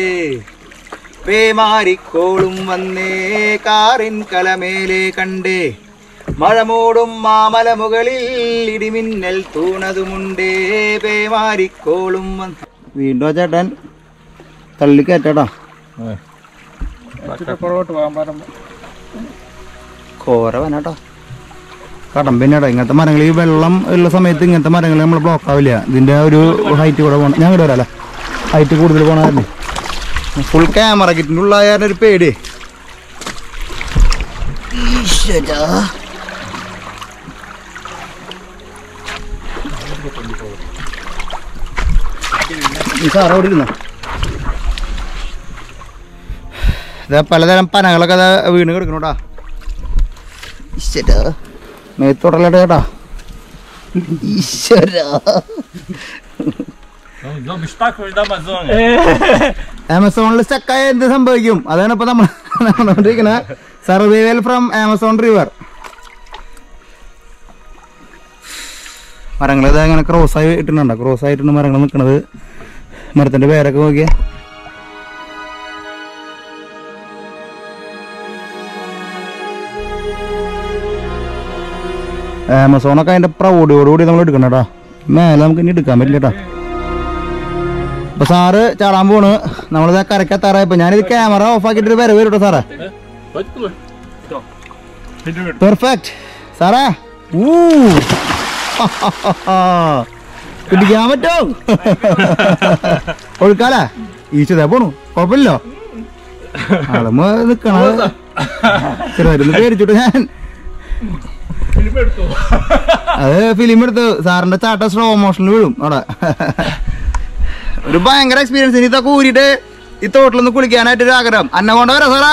പേമാരിക്കോളും വന്നേ കാറിൻ കലമേലെ കണ്ടേ മഴമൂടും മാമലമുകളിൽ ഇടിമിന്നൽ തൂണതുമുണ്ടേ പേമാരിക്കോളും വന്ന് വീണ്ടും ആ ചേട്ടൻ തള്ളിക്കയറ്റാട്ടാ പുറകോട്ട് പോകാൻ പറയുമ്പോ കോര വനാട്ടോ കടമ്പന്നെടാ ഇങ്ങനത്തെ മരങ്ങൾ ഈ വെള്ളം ഉള്ള സമയത്ത് ഇങ്ങനത്തെ മരങ്ങൾ നമ്മൾ ബ്ലോക്ക് ആവില്ല ഇതിന്റെ ഒരു ഹൈറ്റ് കൂടെ പോകണം ഞാൻ ഇവിടെ വരാല്ലേ ഹൈറ്റ് കൂടുതൽ പോകണമായിരുന്നു ഫുൾ ക്യാമറ കിറ്റിൻ്റെ ഉള്ളായാലും ഒരു പേടി ഈശ്വരാ. ഈ സാറ് അവിടെ ഇരുന്നോ ഇതാ പലതരം പനകളൊക്കെ ദാ വീണ് കിടക്കണോട്ടാ ഈശ്വരാ മേത്തോടല്ലേട്ടാ ചേട്ടാ ഈശ്വരാ ആമസോണിൽ സ്റ്റക്കായ എന്ത് സംഭവിക്കും അതാണ് ഇപ്പൊ നമ്മൾ നടന്നുകൊണ്ടിരിക്കുന്നത് സർവൈവൽ ഫ്രം ആമസോൺ റിവർ മരങ്ങൾ ഇത് അങ്ങനെ ക്രോസ് ആയി ഇട്ടിട്ടുണ്ടോ ക്രോസ് ആയിട്ടുണ്ട് മരങ്ങൾ നിൽക്കുന്നത് മരത്തിന്റെ പേരൊക്കെ നോക്കിയേ ആമസോണൊക്കെ അതിന്റെ പ്രൗഢിയോടുകൂടി നമ്മൾ എടുക്കണം കേട്ടോ മേലെ നമുക്ക് ഇനി എടുക്കാൻ പറ്റില്ല കേട്ടോ അപ്പൊ സാറ് ചാടാൻ പോണ് നമ്മളിത് കരക്കെത്താറായപ്പോ ഞാനിത് ക്യാമറ ഓഫ് ആക്കിയിട്ട് വരവ് വരും കേട്ടോ സാറേ പെർഫെക്റ്റ് സാറേ ഊ പിടിക്കാൻ പറ്റോ ഒഴുക്കാലേ ഈച്ചതേ പോണു കുഴപ്പമില്ലോ ആളമ്മ നിക്കണത് ചെറുതായിരുന്നു പേടിച്ചിട്ട് ഞാൻ അത് ഫിലിം എടുത്ത് സാറിന്റെ ചാട്ട സ്ലോ മോഷനിൽ വീഴും അവിടെ ഒരു ഭയങ്കര എക്സ്പീരിയൻസ് ഇനി ഇതൊക്കെ ഊരിയിട്ട് ഈ തോട്ടിലൊന്ന് കുളിക്കാനായിട്ട് ഒരു ആഗ്രഹം അന്നകൊണ്ട വരാം സാറേ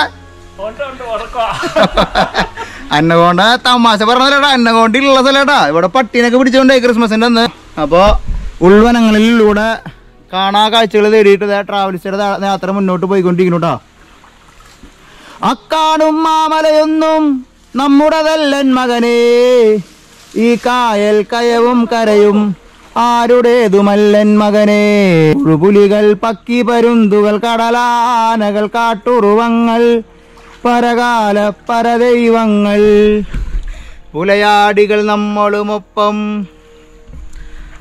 അന്നകൊണ്ട തമാശ പറഞ്ഞല്ലേടാ അന്നകൊണ്ടുള്ള സ്ഥലട്ടാ ഇവിടെ പട്ടീനൊക്കെ പിടിച്ചോണ്ടേ ക്രിസ്മസിന്റെ അന്ന് അപ്പൊ ഉൾവനങ്ങളിലൂടെ കാണാ കാഴ്ചകൾ തേടിയിട്ട് ട്രാവൽസിയുടെ യാത്ര മുന്നോട്ട് പോയിക്കൊണ്ടിരിക്കുന്നു കേട്ടോ അക്കാണും മാമലയൊന്നും നമ്മുടെതല്ലൻ മകനേ ഈ കായൽ കയവും കരയും ആരുടേതുമല്ലൻ മകനേ പുലികൾ പക്കി പരുന്തുകൾ കടലാനകൾ കാട്ടുറുവങ്ങൾ പരകാല പരദൈവങ്ങൾ പുലയാടികൾ നമ്മളുമൊപ്പം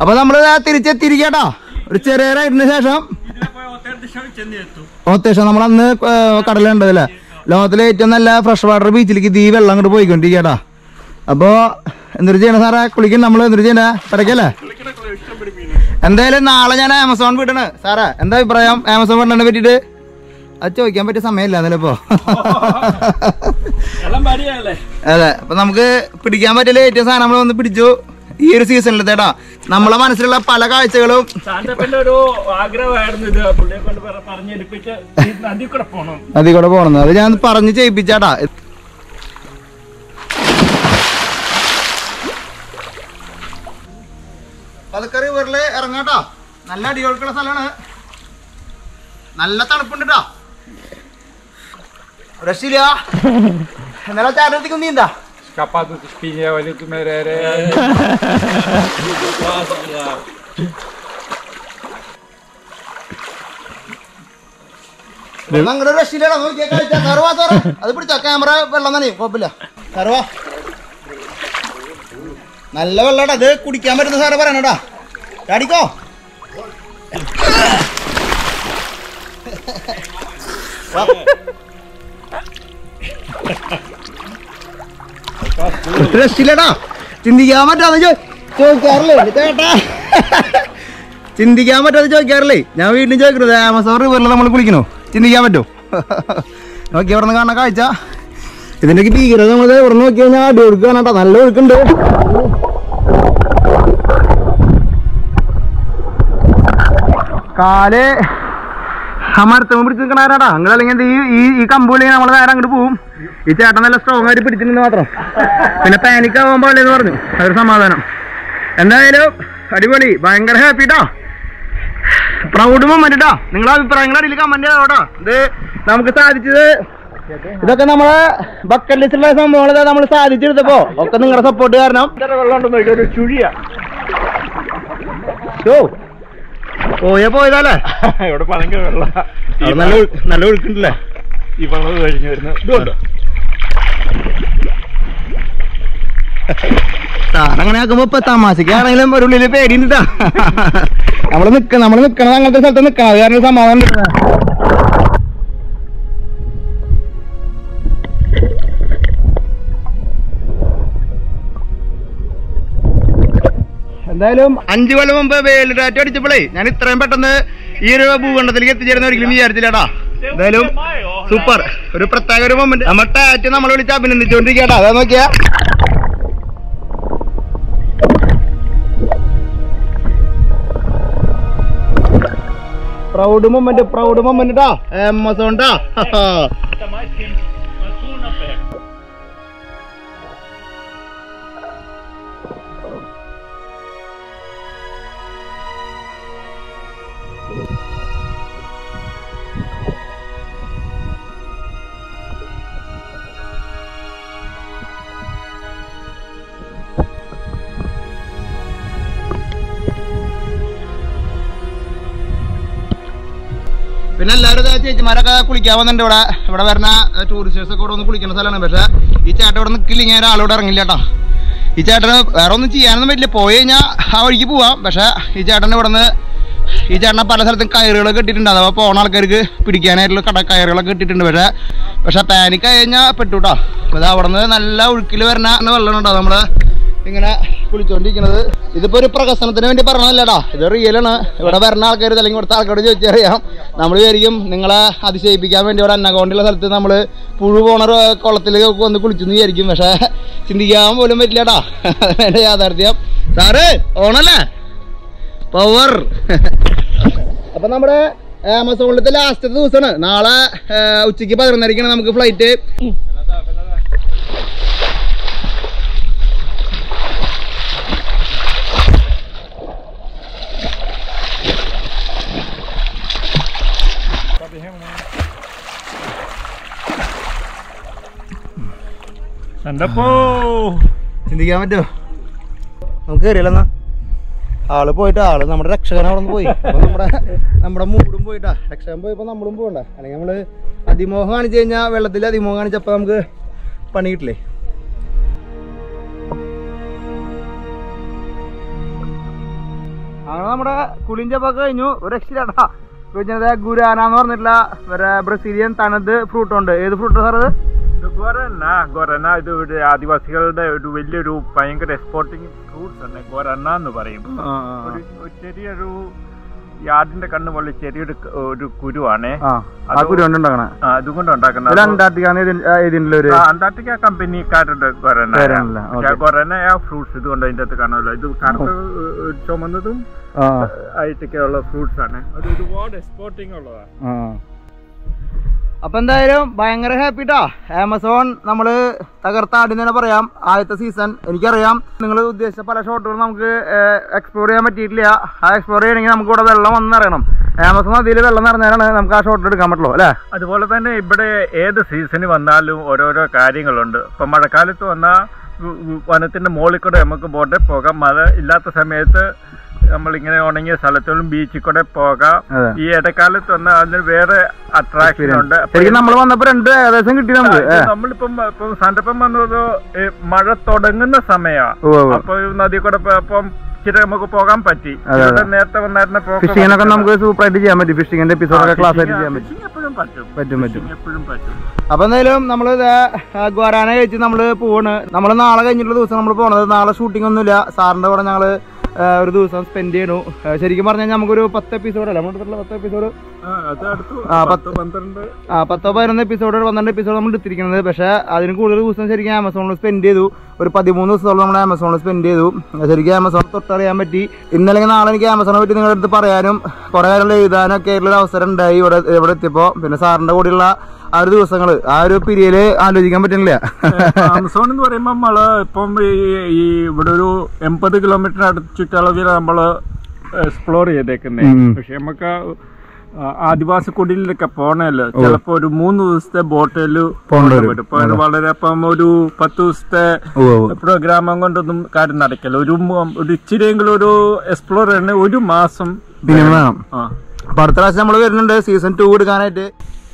അപ്പൊ നമ്മള് ദാ തിരിച്ചെത്തിയിരിക്കട്ടോ ഒരു ചെറിയ റൈഡിന് ശേഷം അത്യാവശ്യം നമ്മൾ അന്ന് കടലുണ്ടല്ലേ ലോകത്തിലെ ഏറ്റവും നല്ല ഫ്രഷ് വാട്ടർ ബീച്ചിലേക്ക് ഈ വെള്ളം അങ്ങോട്ട് പോയിക്കൊണ്ടിരിക്കട്ടാ അപ്പോ എന്തൊരു ചെയ്യണ സാറേ കുളിക്കും നമ്മൾ എന്തൊരു ചെയ്യണ പടക്കല്ലേ എന്തായാലും നാളെ ഞാൻ ആമസോൺ വിടണ് സാറേ എന്താ അഭിപ്രായം ആമസോൺ വിടണെ പറ്റിട്ട് അത് ചോദിക്കാൻ പറ്റിയ സമയമില്ല എന്നാലും ഇപ്പോ എല്ലാം പടിയല്ലേ അതെ അപ്പൊ നമുക്ക് പിടിക്കാൻ പറ്റില്ല ഏറ്റവും സാധനം നമ്മൾ വന്ന് പിടിച്ചു ഈ ഒരു സീസണിലത്തേട്ടാ നമ്മളെ മനസ്സിലുള്ള പല കാഴ്ചകളും സാന്റപ്പന്റെ ഒരു ആഗ്രഹമായിരുന്നു ഇത് പുള്ളിയെ കൊണ്ട് പറ- പറഞ്ഞെടുപ്പിച്ച് ഈ നദി കൂടെ പോണം അതിൽ കൂടെ പോണെന്ന് അത് ഞാൻ പറഞ്ഞ് ചെയ്യിപ്പിച്ചാട്ടാ പതുക്കെ റിവറില് ഇറങ്ങാട്ടോ നല്ല അടിയൊഴുക്കുള്ള സ്ഥലമാണ് നല്ല തണുപ്പുണ്ട് കേട്ടോ രക്ഷില്ല എന്നാലും ചാരത്തേക്ക് നീന്താ Escapado dos pneus ali do Mereré. അങ്ങനെ രക്ഷില്ലടാ നോക്കിയാ കഴിച്ചാ കറുവാ സാറേ അത് പിടിച്ചോ ക്യാമറ വെള്ളം തന്നെ കുഴപ്പമില്ല കറുവാ നല്ല വെള്ളടാ അത് കുടിക്കാൻ പറ്റുന്ന സാറേ പറയണടാ ചാടിക്കോ വാ. രക്ഷില്ലടാ ചിന്തിക്കാൻ പറ്റാതെ ചോ- ചോദിക്കാറില്ലേ ചേട്ടാ ചിന്തിക്കാൻ പറ്റാതെ ചോദിക്കാറില്ലേ ഞാൻ വീണ്ടും ചോദിക്കുന്നത് ആമസോൺ റിവറിൽ നമ്മൾ കുളിക്കണോ ചിന്തിക്കാൻ പറ്റുമോ നോക്കി അവിടെ നിന്ന് കാണുന്ന കാഴ്ച ഇതിന്റെ ഭീകരത നമ്മൾ ഇവിടെ നോക്കി കഴിഞ്ഞാൽ അടി ഒഴുക്കാണ് കേട്ടോ നല്ല ഒഴുക്കുണ്ട് കാല് ആ മരത്തമ്മ പിടിച്ച് നിൽക്കണാരാടാ അങ്ങനെ അല്ലെങ്കിൽ ഈ ഈ ഈ കമ്പുകളിൽ നമ്മൾ നേരെ അങ്ങോട്ട് പോവും ഈ ചേട്ടൻ നല്ല സ്ട്രോങ് ആയിട്ട് പിടിച്ചിട്ടുണ്ട് മാത്രം പിന്നെ പാനിക് ആവാൻ പാടില്ലെന്ന് പറഞ്ഞു അതൊരു സമാധാനം എന്തായാലും അടിപൊളി ഭയങ്കര ഹാപ്പി ട്ടോ പ്രൗഡ് മൊമെന്റ് ട്ടോ നിങ്ങളെ അഭിപ്രായങ്ങൾ അടിയിൽ കമന്റ് ചെയ്തോട്ടോ ഇത് നമുക്ക് സാധിച്ചത് ഇതൊക്കെ നമ്മളെ ബക്കറ്റ് ലിസ്റ്റിലുള്ള സംഭവങ്ങൾ നമ്മൾ സാധിച്ചെടുത്തപ്പോ ഒക്കെ നിങ്ങളുടെ സപ്പോർട്ട് കാരണം ഇത്ര വെള്ളം ഉണ്ടെന്ന് നോക്കി ഒരു ചുഴിയ ഷോ പോയ പോയതല്ലേ ഇവിടെ ഭയങ്കര വെള്ളം അവിടെ നല്ല ഒഴു- നല്ല ഒഴുക്കുണ്ടല്ലേ ഈ വെള്ളം കഴിഞ്ഞു വരുന്നത് ഇതുകൊണ്ട് താൻ അങ്ങനെ ആക്കുമ്പോ ഇപ്പൊ തമാശക്കാണെങ്കിലും ഒരു ഉള്ളില് പേടിയുണ്ടാ നമ്മള് നിക്ക നമ്മള് നിക്കണത് അങ്ങനത്തെ സ്ഥലത്ത് നിക്കണം അത് കാരണം ഒരു സമാധാനം കിട്ടണ എന്തായാലും അഞ്ചു കൊല്ലം മുമ്പ് വേൾഡ് ടാറ്റു അടിച്ചപ്പോഴേ ഞാൻ ഇത്രയും പെട്ടെന്ന് ഈ ഒരു ഭൂഖണ്ഡത്തിലേക്ക് എത്തിച്ചേരുന്ന ഒരിക്കലും വിചാരിച്ചില്ലടാ എന്തായാലും സൂപ്പർ ഒരു പ്രത്യേക ഒരു മൊമെന്റ് നമ്മ ടാറ്റു നമ്മളെ വിളിച്ച് അഭിനന്ദിച്ചോണ്ടിരിക്കട്ടാ അതാ നോക്കിയാ പ്രൗഡ് മൊമെന്റ് പ്രൗഡ് മൊമെന്റ് ടാ ആമസോൺ ടാ പിന്നെ എല്ലാവരും ദേ ചേച്ചിമാരൊക്കെ കുളിക്കാൻ വന്നിട്ടുണ്ട് ഇവിടെ ഇവിടെ വരുന്ന ടൂറിസ്റ്റേഴ്സ് ഒക്കെ ഇവിടെ വന്ന് കുളിക്കുന്ന സ്ഥലമാണ് പക്ഷെ ഈ ചേട്ടൻ ഇവിടെ നിൽക്കില്ലെങ്കിൽ ഒരാളിവിടെ ഇറങ്ങില്ല കേട്ടോ ഈ ചേട്ടന് വേറെ ഒന്നും ചെയ്യാനൊന്നും പറ്റില്ല പോയി കഴിഞ്ഞാൽ ആ വഴിക്ക് പോവാം പക്ഷെ ഈ ചേട്ടൻ ഇവിടെ നിന്ന് ഈ ചേട്ടനെ പല സ്ഥലത്തും കയറുകളൊക്കെ ഇട്ടിട്ടുണ്ട് അഥവാ പോണ ആൾക്കാർക്ക് പിടിക്കാനായിട്ടുള്ള കട കയറുകളൊക്കെ ഇട്ടിട്ടുണ്ട് പക്ഷെ പക്ഷെ പാനിക് ആയി കഴിഞ്ഞാൽ പെട്ടു കേട്ടോ അത് അവിടെ നിന്ന് നല്ല ഒഴുക്കിൽ വരുന്ന വെള്ളം ഉണ്ടോ നമ്മള് ഇങ്ങനെ കുളിച്ചോണ്ടിരിക്കുന്നത് ഇതിപ്പോ ഒരു പ്രകസനത്തിന് വേണ്ടി പറഞ്ഞതല്ലടാ ഇത് റിയലാണ് ഇവിടെ വരുന്ന ആൾക്കാർ അല്ലെങ്കിൽ ഇവിടുത്തെ ആൾക്കാരോട് ചോദിച്ചറിയാം നമ്മൾ വിചാരിക്കും നിങ്ങളെ അതിശയിപ്പിക്കാൻ വേണ്ടി ഇവിടെ അന്നകൗണ്ടുള്ള സ്ഥലത്ത് നമ്മൾ പുഴു പോണ ഒരു കുളത്തിലേക്ക് വന്ന് കുളിച്ചെന്ന് വിചാരിക്കും പക്ഷെ ചിന്തിക്കാൻ പോലും പറ്റില്ലടാ അതാണ് യാഥാർത്ഥ്യം സാറ് ഓണല്ലേ പവർ അപ്പൊ നമ്മുടെ ആമസോണിലത്തെ ലാസ്റ്റത്തെ ദിവസമാണ് നാളെ ആ, ഉച്ചയ്ക്ക് പതിനൊന്നരക്കാണ് നമുക്ക് ഫ്ലൈറ്റ് സന്തപ്പോ ചിന്തിക്കാൻ പറ്റുമോ നമുക്ക് കയറിയല്ലെന്നാ ആള് പോയിട്ട് ആള് നമ്മുടെ രക്ഷകൻ അവിടെ നിന്ന് പോയി അപ്പൊ നമ്മുടെ നമ്മുടെ മൂടും പോയിട്ടാ രക്ഷകൻ പോയപ്പോ നമ്മളും പോകണ്ട അല്ലെങ്കിൽ നമ്മള് അതിമോഹം കാണിച്ചു കഴിഞ്ഞാൽ വെള്ളത്തിൽ അതിമോഹം കാണിച്ചപ്പോ നമുക്ക് പണി കിട്ടില്ലേ നമ്മുടെ കുളിഞ്ചപ്പൊക്കെ കഴിഞ്ഞു ഒരു രക്ഷയില്ലാട്ടാ കുഞ്ഞത് ഗുരാന എന്ന് പറഞ്ഞിട്ടുള്ള ഒരു ബ്രസീലിയൻ തനത് ഫ്രൂട്ട് ഉണ്ട് ഏത് ഫ്രൂട്ട് സാർ അത് ഇത് ഗൊറന്ന ഗൊറന്ന ഇത് ഒരു ആദിവാസികളുടെ ഒരു വലിയൊരു ഭയങ്കര എക്സ്പോർട്ടിങ് ഫ്രൂട്ട്സ് ആണ് ഗൊറന്ന എന്ന് പറയും ഒരു ഒരു ചെറിയൊരു ഈ ആടിന്റെ കണ്ണ് പോലെ ചെറിയൊരു ക- ഒരു കുരുവാണേ ആ ആ കുരു കൊണ്ട് ഉണ്ടാക്കണേ ആ, അതുകൊണ്ട് ഉണ്ടാക്കുന്നത് ഒരു അന്റാർട്ടിക്കാണ് ഇതിന്റെ ഒരു ആ, അന്റാർട്ടിക്ക കമ്പനിക്കാരുടെ ഗൊറന പേരാണല്ലേ? ഓക്കേ. ഗൊറന ആ ഫ്രൂട്ട്സ് ഇതുകൊണ്ട് അതിന്റെ അകത്ത് കാണുമല്ലോ ഇത് കറുത്ത ഏഹ്, ചുമന്നതും ആ ആയിട്ടൊക്കെ ഉള്ള ഫ്രൂട്ട്സ് ആണ് അത് ഒരുപാട് എക്സ്പോർട്ടിങ് ഉള്ളതാണ് ആ. അപ്പൊ എന്തായാലും ഭയങ്കര ഹാപ്പിട്ടാ ആമസോൺ നമ്മള് തകർത്ത ആദ്യം തന്നെ പറയാം ആദ്യത്തെ സീസൺ എനിക്കറിയാം നിങ്ങൾ ഉദ്ദേശിച്ച പല ഷോട്ടുകളും നമുക്ക് എക്സ്പ്ലോർ ചെയ്യാൻ പറ്റിയിട്ടില്ല ആ എക്സ്പ്ലോർ ചെയ്യണമെങ്കിൽ നമുക്ക് ഇവിടെ വെള്ളം വന്നറിയണം ആമസോൺ നദിയിൽ വെള്ളം നിറഞ്ഞാലാണ് നമുക്ക് ആ ഷോട്ട് എടുക്കാൻ പറ്റുള്ളൂ അല്ലേ അതുപോലെ തന്നെ ഇവിടെ ഏത് സീസണിൽ വന്നാലും ഓരോരോ കാര്യങ്ങളുണ്ട് ഇപ്പൊ മഴക്കാലത്ത് വന്നാൽ വനത്തിന്റെ മുകളിൽ കൂടെ നമുക്ക് ബോട്ടിൽ പോകാം മഴ ഇല്ലാത്ത സമയത്ത് നമ്മളിങ്ങനെ ഉണങ്ങിയ സ്ഥലത്തോളം ബീച്ചിൽ കൂടെ പോകാം അതെ. ഈ ഇടക്കാലത്ത് വന്നാൽ അതിന് വേറെ അട്രാക്ഷൻ ഉണ്ട് അപ്പൊ ശരിക്കും നമ്മൾ വന്നപ്പോ രണ്ട് ഏകദേശം കിട്ടി നമുക്ക് ഇത് നമ്മളിപ്പം ഇപ്പം സന്ദർഭം വന്നത് ഏ, മഴ തുടങ്ങുന്ന സമയമാണ് ഉവ്വ് ഉവ്വ്. അപ്പൊ ഈ നദി കൂടെ പോയപ്പം ഇച്ചിരി നമുക്ക് പോകാൻ പറ്റി അതെ, ഇവിടെ നേരത്തെ വന്നായിരുന്ന പോക്ക് ഫിഷിങ്ങിനൊക്കെ നമുക്ക് സൂപ്പർ ആയിട്ട് ചെയ്യാൻ പറ്റും ഫിഷിങ്ങിന്റെ എപ്പിസോഡൊക്കെ ക്ലാസ് ആയിട്ട് ചെയ്യാൻ പറ്റും ഫിഷിംഗ് എപ്പോഴും പറ്റും പറ്റും പറ്റും ഫിഷിംഗ് എപ്പോഴും പറ്റും അപ്പൊ എന്തായാലും നമ്മള് ഗ്വാരാന കഴിച്ച് നമ്മള് പോവാണ് നമ്മള് നാളെ കഴിഞ്ഞിട്ടുള്ള ദിവസം നമ്മൾ പോണത് നാളെ ഷൂട്ടിംഗ് ഒന്നുമില്ല സാറിന്റെ കൂടെ ഞങ്ങള് ആ, ഒരു ദിവസം സ്പെൻഡ് ചെയ്യണു ആ, ശരിക്കും പറഞ്ഞാൽ നമുക്കൊരു പത്ത് എപ്പിസോഡ് അല്ല നമ്മുടെ അടുത്തുള്ള പത്ത് എപ്പിസോഡ് ആ, അത് അടുത്ത് ആ, പത്ത് പന്ത്രണ്ട് ആ പത്തോ പതിനൊന്ന് എപ്പിസോഡ് പന്ത്രണ്ട് എപ്പിസോഡ് നമ്മൾ എടുത്തിരിക്കുന്നത് പക്ഷെ അതിന് കൂടുതൽ ദിവസം ശരിക്കും ആമസോണിൽ സ്പെൻഡ് ചെയ്തു ഒരു പതിമൂന്ന് ദിവസത്തോളം നമ്മൾ ആമസോണിൽ സ്പെൻഡ് ചെയ്തു ശരിക്കും ആമസോൺ തൊട്ടറിയാൻ പറ്റി ഇന്നല്ലെങ്കിൽ നാളെ എനിക്ക് ആമസോണെ പറ്റി നിങ്ങളുടെ അടുത്ത് പറയാനും കുറെ കാര്യങ്ങൾ എഴുതാനും ഒക്കെ ആയിട്ടുള്ള ഒരു അവസരം ഉണ്ടായി ഇവിടെ ഇവിടെ എത്തിയപ്പോ പിന്നെ സാറിന്റെ കൂടെയുള്ള ആ ഒരു ദിവസങ്ങള് ആ ഒരു പീരിയഡ് ആലോചിക്കാൻ പറ്റുന്നില്ല ആമസോൺ എന്ന് പറയുമ്പോൾ നമ്മള് ഇപ്പം ഈ ഈ ഇവിടെ ഒരു എൺപത് കിലോമീറ്റർ അടുത്ത് ചുറ്റളവിൽ നമ്മള് എക്സ്പ്ലോർ ചെയ്തേക്കുന്നേ ഉം. പക്ഷെ നമുക്ക് ആ, ആദിവാസി കുടിലൊക്കെ പോണല്ലോ ചിലപ്പോ ഒരു മൂന്ന് ദിവസത്തെ ബോട്ടിൽ പോകേണ്ടി വരും. ഇപ്പൊ ഇത് വളരെ അപ്പം ഒരു പത്ത് ദിവസത്തെ പ്രോഗ്രാം കൊണ്ടൊന്നും കാര്യം നടക്കില്ല ഒരു മു- ഒരു ഇച്ചിരിയെങ്കിലും ഒരു എക്സ്പ്ലോർ ചെയ്യണ ഒരു മാസം പിന്നെ വേണം ആ അപ്പൊ അടുത്ത പ്രാവശ്യം നമ്മൾ വരുന്നുണ്ട് സീസൺ ടു എടുക്കാനായിട്ട്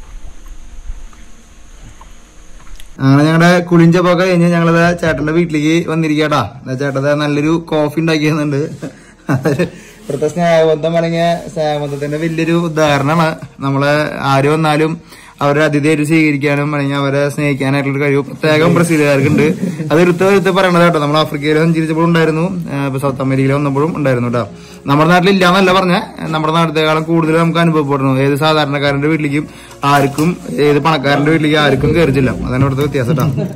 അങ്ങനെ ഞങ്ങളുടെ കുളിഞ്ചപ്പൊക്കെ കഴിഞ്ഞ് ഞങ്ങളത് ചേട്ടന്റെ വീട്ടിലേക്ക് വന്നിരിക്കട്ടാ ചേട്ടൻ ദേ നല്ലൊരു കോഫി ഉണ്ടാക്കിയെന്നുണ്ട് അതൊരു ഇവിടുത്തെ സ്നേഹബന്ധം അല്ലെങ്കിൽ സ്നേഹബന്ധത്തിന്റെ വലിയൊരു ഉദാഹരണമാണ് നമ്മള് ആര് വന്നാലും അവരെ അതിഥിയായിട്ട് സ്വീകരിക്കാനും അല്ലെങ്കിൽ അവരെ സ്നേഹിക്കാനായിട്ടുള്ള കഴിവ് പ്രത്യേകം ബ്രസീലുകാർക്കുണ്ട് അത് എടുത്ത് എടുത്ത് പറയണത് കേട്ടോ നമ്മൾ ആഫ്രിക്കയിൽ സഞ്ചരിച്ചപ്പോഴും ഉണ്ടായിരുന്നു ഏഹ് ഇപ്പൊ സൗത്ത് അമേരിക്കയിൽ വന്നപ്പോഴും ഉണ്ടായിരുന്നു കേട്ടോ നമ്മുടെ നാട്ടിൽ ഇല്ലാന്നല്ല പറഞ്ഞ നമ്മുടെ നാട്ടിലേക്കാളും കൂടുതൽ നമുക്ക് അനുഭവപ്പെടുന്നു ഏത് സാധാരണക്കാരന്റെ വീട്ടിലേക്കും ആർക്കും ഏത് പണക്കാരന്റെ വീട്ടിലേക്കും ആർക്കും കയറിച്ചില്ല അതാണ് ഇവിടുത്തെ വ്യത്യാസം കേട്ടോ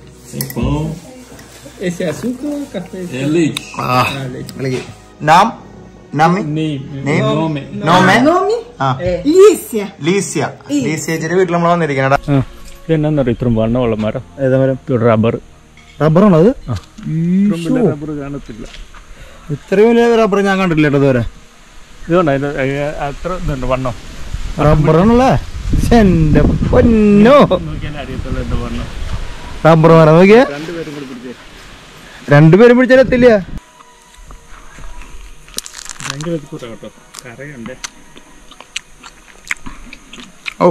Esse açúcar ou café? É leite. ആ, വിളിക്ക്. നാം നമ്മി നെയിം? നോമേ? ആ. Lícia. ലീസ്യ ലീസ്യ ചേച്ചിയുടെ വീട്ടിൽ നമ്മൾ വന്നിരിക്കണ ഇതെന്നറിയ ഇത്രയും വണ്ണമുള്ള മരം ഏതാ മരം റബ്ബർ റബ്ബറാണോ അത് റബ്ബർ കാണത്തില്ല ഇത്രയും വലിയ റബ്ബർ ഞാൻ കണ്ടിട്ടില്ല കേട്ടോ ഇതുവരെ ഇതുകൊണ്ട് അതിന്റെ അതിന് അത്ര ഇതുണ്ട് വണ്ണം റബ്ബറാണല്ലേ എന്റെ പൊന്നോ നോക്കിയാൽ അറിയത്തുള്ളൂ എന്റെ വണ്ണം റബ്ബർ മരം നോക്കിയേ രണ്ടുപേരും കൂടി പിടിച്ചേ രണ്ടുപേരും പിടിച്ചാൽ എത്തില്ല ഭയങ്കര കൂട്ടാ കേട്ടോ കറയുണ്ട് ഓ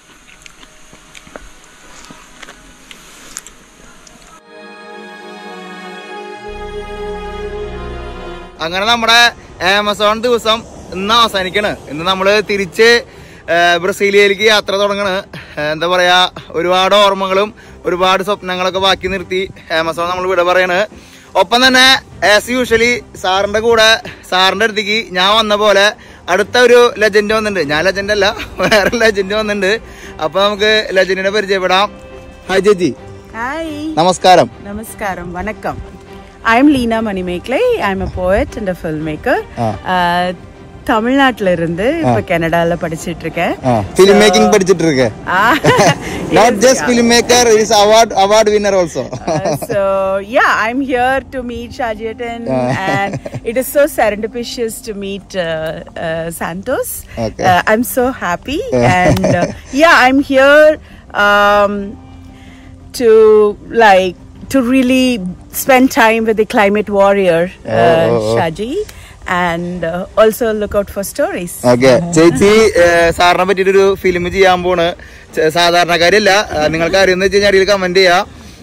അങ്ങനെ നമ്മുടെ ആമസോൺ ദിവസം ഇന്ന് അവസാനിക്കണ് ഇന്ന് നമ്മള് തിരിച്ച് ആ, ബ്രസീലിയയിലേക്ക് യാത്ര തുടങ്ങണ് ആ, എന്താ പറയാ ഒരുപാട് ഓർമ്മകളും ഒരുപാട് സ്വപ്നങ്ങളൊക്കെ ബാക്കി നിർത്തി ആമസോൺ നമ്മൾ വിട പറയണ് ഒപ്പം തന്നെ ആസ് യൂഷ്വലി സാറിന്റെ കൂടെ സാറിന്റെ അടുത്തേക്ക് ഞാൻ വന്ന പോലെ അടുത്ത ഒരു ലെജൻഡ് വന്നിട്ടുണ്ട് ഞാൻ ലെജൻഡ് അല്ല വേറെ ലെജൻഡ് വന്നിട്ടുണ്ട് അപ്പൊ നമുക്ക് ലെജൻഡിനെ പരിചയപ്പെടാം ഹായ് ചേച്ചി Hi. നമസ്കാരം Namaskaram. Vanakkam. I'm Leena Manimeklai. I'm a poet and a filmmaker. Ah. Uh, தமிழ்நாட்டுல இருந்து இப்ப கனடால படிச்சிட்டு இருக்கேன் ഫിലിം മേക്കിംഗ് പഠിച്ചിട്ട് ഇരിക്കെ Ah, not yes, just yeah. Film maker is award award winner also Uh, so yeah, I'm here to meet Shajatan, and it is so serendipitous to meet uh, uh, Santos. Okay. Uh, I'm so happy, and uh, yeah, I'm here um, to like to really spend time with the climate warrior uh, Oh, oh, oh. Shaji, and uh, also look out for stories. Okay ചേച്ചി ഏഹ്, സാറിനെ പറ്റിയിട്ടൊരു film ചെയ്യാൻ പോണ് ചെ- സാധാരണക്കാരില്ല ഏഹ്, നിങ്ങൾക്ക് അറിയുന്ന വെച്ച് കഴിഞ്ഞാൽ അടിയിൽ കമന്റ് ചെയ്യാം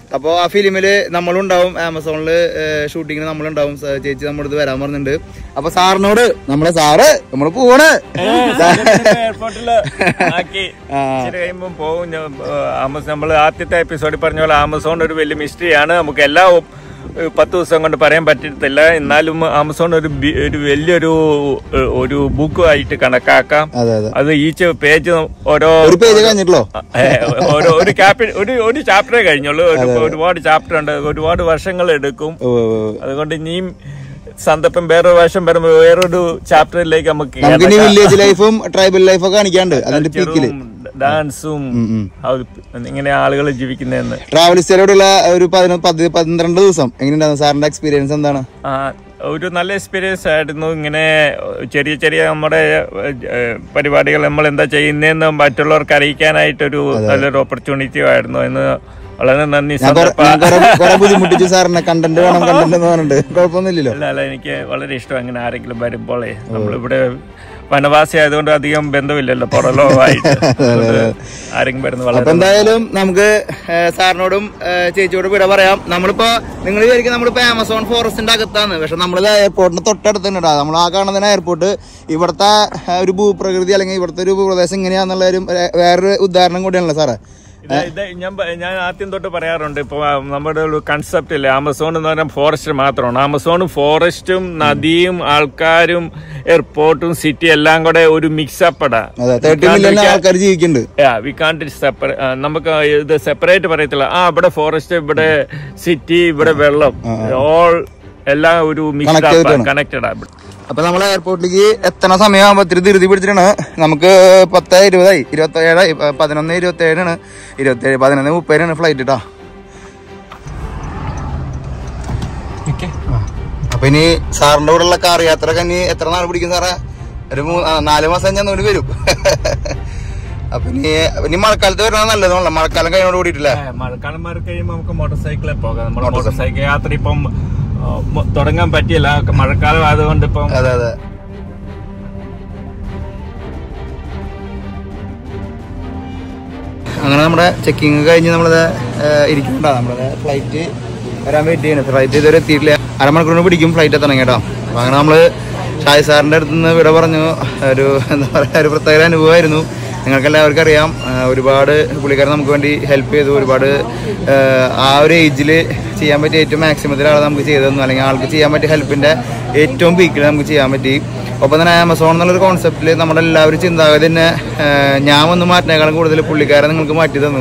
അപ്പോൾ ആ ഫിലിമില് നമ്മളുണ്ടാവും ആമസോണില് ഷൂട്ടിങ്ങിന് നമ്മളുണ്ടാവും സ- ചേച്ചി നമ്മുടെ അടുത്ത് വരാൻ പറഞ്ഞിട്ടുണ്ട് അപ്പൊ സാറിനോട് നമ്മളെ സാറ് നമ്മള് പോവാണ് എയർപോർട്ടില് ആക്കി ഇച്ചിരി കഴിയുമ്പോൾ പോകും ഞാൻ, ആ, ആമസോൺ നമ്മൾ ആദ്യത്തെ എപ്പിസോഡിൽ പറഞ്ഞ പോലെ ആമസോൺ ഒരു വലിയ മിസ്റ്ററിയാണ് നമുക്ക് എല്ലാ ഒ- പത്ത് ദിവസം കൊണ്ട് പറയാൻ പറ്റത്തില്ല എന്നാലും ആമസോൺ ഒരു ബി- ഒരു വലിയൊരു ഏഹ്, ഒരു ബുക്ക് ആയിട്ട് കണക്കാക്കാം അതെ അതെ അത് ഈച്ച് പേജ് ഓരോ ഒരു പേജ് കഴിഞ്ഞിട്ടുള്ളോ ഏ, ഓരോ ഒരു ക്യാപി ഒരു ഒരു ചാപ്റ്ററേ കഴിഞ്ഞുള്ളൂ ഒരു- ഒരുപാട് ചാപ്റ്റർ ഉണ്ട് ഒരുപാട് വർഷങ്ങൾ എടുക്കും ഓ, ഓ, ഓ. അതുകൊണ്ട് ഇനിയും സന്ദർഭം വേറൊരു വർഷം വരുമ്പോൾ വേറൊരു ചാപ്റ്ററിലേക്ക് നമുക്ക് നമുക്ക് ഇനി കടക്കാം. വില്ലേജ് ലൈഫും ട്രൈബൽ ലൈഫും ഒക്കെ കാണിക്കാണ്ട് അതിന്റെ പീക്കില് കൾച്ചറും ഡാൻസും അത് ഇങ്ങനെ ആളുകൾ ജീവിക്കുന്നതെന്ന് ട്രാവലിസ്റ്റോടുള്ള ഒരു പതിനൊന്ന് പതി- പന്ത്രണ്ട് ദിവസം എങ്ങനെയുണ്ടായിരുന്നു സാറിന്റെ എക്സ്പീരിയൻസ് എന്താണ് ആ, ഒരു നല്ല എക്സ്പീരിയൻസ് ആയിരുന്നു ഇങ്ങനെ ചെറിയ ചെറിയ നമ്മുടെ ഏഹ്, പരിപാടികൾ നമ്മൾ എന്താ ചെയ്യുന്നതെന്ന് മറ്റുള്ളവർക്ക് അറിയിക്കാനായിട്ടൊരു നല്ലൊരു ഓപ്പർച്യൂണിറ്റി ആയിരുന്നു എന്ന് വളരെ നന്ദി ഞാൻ കുറെ- സന്ദർഭ ഞാൻ കുറെ കുറെ ബുദ്ധിമുട്ടിച്ചു സാറിനെ കണ്ടന്റ് വേണം കണ്ടന്റ് എന്ന് പറഞ്ഞിട്ട് കുഴപ്പമൊന്നുമില്ലല്ലോ അല്ല അല്ല എനിക്ക് വളരെ ഇഷ്ടം അങ്ങനെ ആരെങ്കിലും വരുമ്പോളേ നമ്മളിവിടെ വനവാസി ആയതുകൊണ്ട് അധികം ബന്ധമില്ലല്ലോ പുറലോകമായിട്ട് അതുകൊണ്ട് ആരെങ്കിലും വരുന്ന അപ്പൊ വളരെ എന്തായാലും നമുക്ക് ഏ, സാറിനോടും ഏ, ചേച്ചിയോടും വിട പറയാം നമ്മളിപ്പോ നിങ്ങൾ വിചാരിക്കും നമ്മളിപ്പോ ആമസോൺ ഫോറസ്റ്റിന്റെ അകത്താണ് പക്ഷെ നമ്മൾ എയർപോർട്ടിന് തൊട്ടടുത്ത് തന്നെ ഉണ്ടാകും നമ്മൾ ആ കാണുന്ന എയർപോർട്ട് ഇവിടുത്തെ ഏ, ഒരു ഭൂപ്രകൃതി അല്ലെങ്കിൽ ഇവിടുത്തെ ഒരു ഭൂപ്രദേശം ഇങ്ങനെയാന്നുള്ള ഒരു ഏ, വേറൊരു ഉദാഹരണം കൂടിയാണല്ലോ സാറേ ഇത് ഇത് ഞാൻ പ- ഞാൻ ആദ്യം തൊട്ട് പറയാറുണ്ട് ഇപ്പൊ ആ നമ്മുടെ ഒരു കൺസെപ്റ്റ് ഇല്ലേ ആമസോൺ എന്ന് പറഞ്ഞാൽ ഫോറസ്റ്റ് മാത്രമാണ് ആമസോണും ഫോറസ്റ്റും നദിയും ആൾക്കാരും എയർപോർട്ടും സിറ്റി എല്ലാം കൂടെ ഒരു മിക്സപ്പടാ അതെ തേർട്ടി മില്യൺ ആൾക്കാർ ജീവിക്കുന്നുണ്ട് വി കാണ്ട് സെപ്പറേറ്റ് നമുക്ക് ഇത് സെപ്പറേറ്റ് പറയത്തില്ല ആ ഇവിടെ ഫോറസ്റ്റ് ഇവിടെ സിറ്റി ഇവിടെ വെള്ളം ഓൾ എല്ലാം ഒരു Connect മിക്സ് ചെയ്തിട്ടാണ്. കണക്റ്റഡ് അപ്പൊ നമ്മൾ എയർപോർട്ടിലേക്ക് എത്തണ സമയമാകുമ്പോ ഇത്തിരി ധൃതി പിടിച്ചിട്ടാണ് നമുക്ക് പത്ത് ഇരുപതായി ഇരുപത്തി ഏഴായി പ- പതിനൊന്ന് ഇരുപത്തി ഏഴാണ് ഇരുപത്തി ഏഴ് പതിനൊന്ന് മുപ്പതിനാണ് ഫ്ലൈറ്റ് കേട്ടോ അപ്പൊ ഇനി സാറിന്റെ കൂടെ ഉള്ള കാർ യാത്ര ഒക്കെ ഇനി എത്ര നാൾ പിടിക്കും സാറേ ഒരു മൂ- ആ, നാല് മാസം ഞാൻ കൂടി വരും അപ്പൊ ഇനി ഇനി മഴക്കാലത്ത് വരുന്നത് നല്ലതാണല്ലോ മഴക്കാലം കഴിഞ്ഞോട് കൂടിയിട്ടില്ല മഴക്കാലം മാറി കഴിയുമ്പോൾ നമുക്ക് മോട്ടോർ സൈക്കിളിൽ പോകാം നമ്മൾ മോട്ടോർ സൈക്കിൾ യാത്ര ഇപ്പം ആ, മൊ- തുടങ്ങാൻ പറ്റിയില്ല മഴക്കാലം ആയതുകൊണ്ട് ഇപ്പം അതെ അതെ അങ്ങനെ നമ്മുടെ ചെക്കിങ് കഴിഞ്ഞ് നമ്മളത് ഇരിക്കണ്ട നമ്മളത് ഫ്ലൈറ്റ് വരാൻ വെയിറ്റ് ചെയ്യണം ഫ്ലൈറ്റ് ഇതുവരെ എത്തിയിട്ടില്ല അരമണിക്കൂറിന് പിടിക്കും ഫ്ലൈറ്റ് എത്തണം കേട്ടോ അപ്പൊ അങ്ങനെ നമ്മള് ഷായ് സാറിന്റെ അടുത്ത് നിന്ന് വിട പറഞ്ഞു ഒരു എന്താ പറയുക ഒരു പ്രത്യേക അനുഭവമായിരുന്നു നിങ്ങൾക്ക് എല്ലാവർക്കും അറിയാം ആ, ഒരുപാട് പുള്ളിക്കാരൻ നമുക്ക് വേണ്ടി ഹെൽപ്പ് ചെയ്തു ഒരുപാട് ആ, ആ ഒരു ഏജിൽ ചെയ്യാൻ പറ്റിയ ഏറ്റവും മാക്സിമത്തിൽ ആൾ നമുക്ക് ചെയ്തു തന്നു അല്ലെങ്കിൽ ആൾക്ക് ചെയ്യാൻ പറ്റിയ ഹെൽപ്പിന്റെ ഏറ്റവും പീക്കിൽ നമുക്ക് ചെയ്യാൻ പറ്റി ഒപ്പം തന്നെ ആമസോൺ എന്നുള്ളൊരു കോൺസെപ്റ്റിൽ നമ്മുടെ എല്ലാവരും ചിന്താഗതി തന്നെ ആ, ഞാൻ വന്ന് മാറ്റിനേക്കാളും കൂടുതൽ പുള്ളിക്കാരൻ നിങ്ങൾക്ക് മാറ്റി തന്നു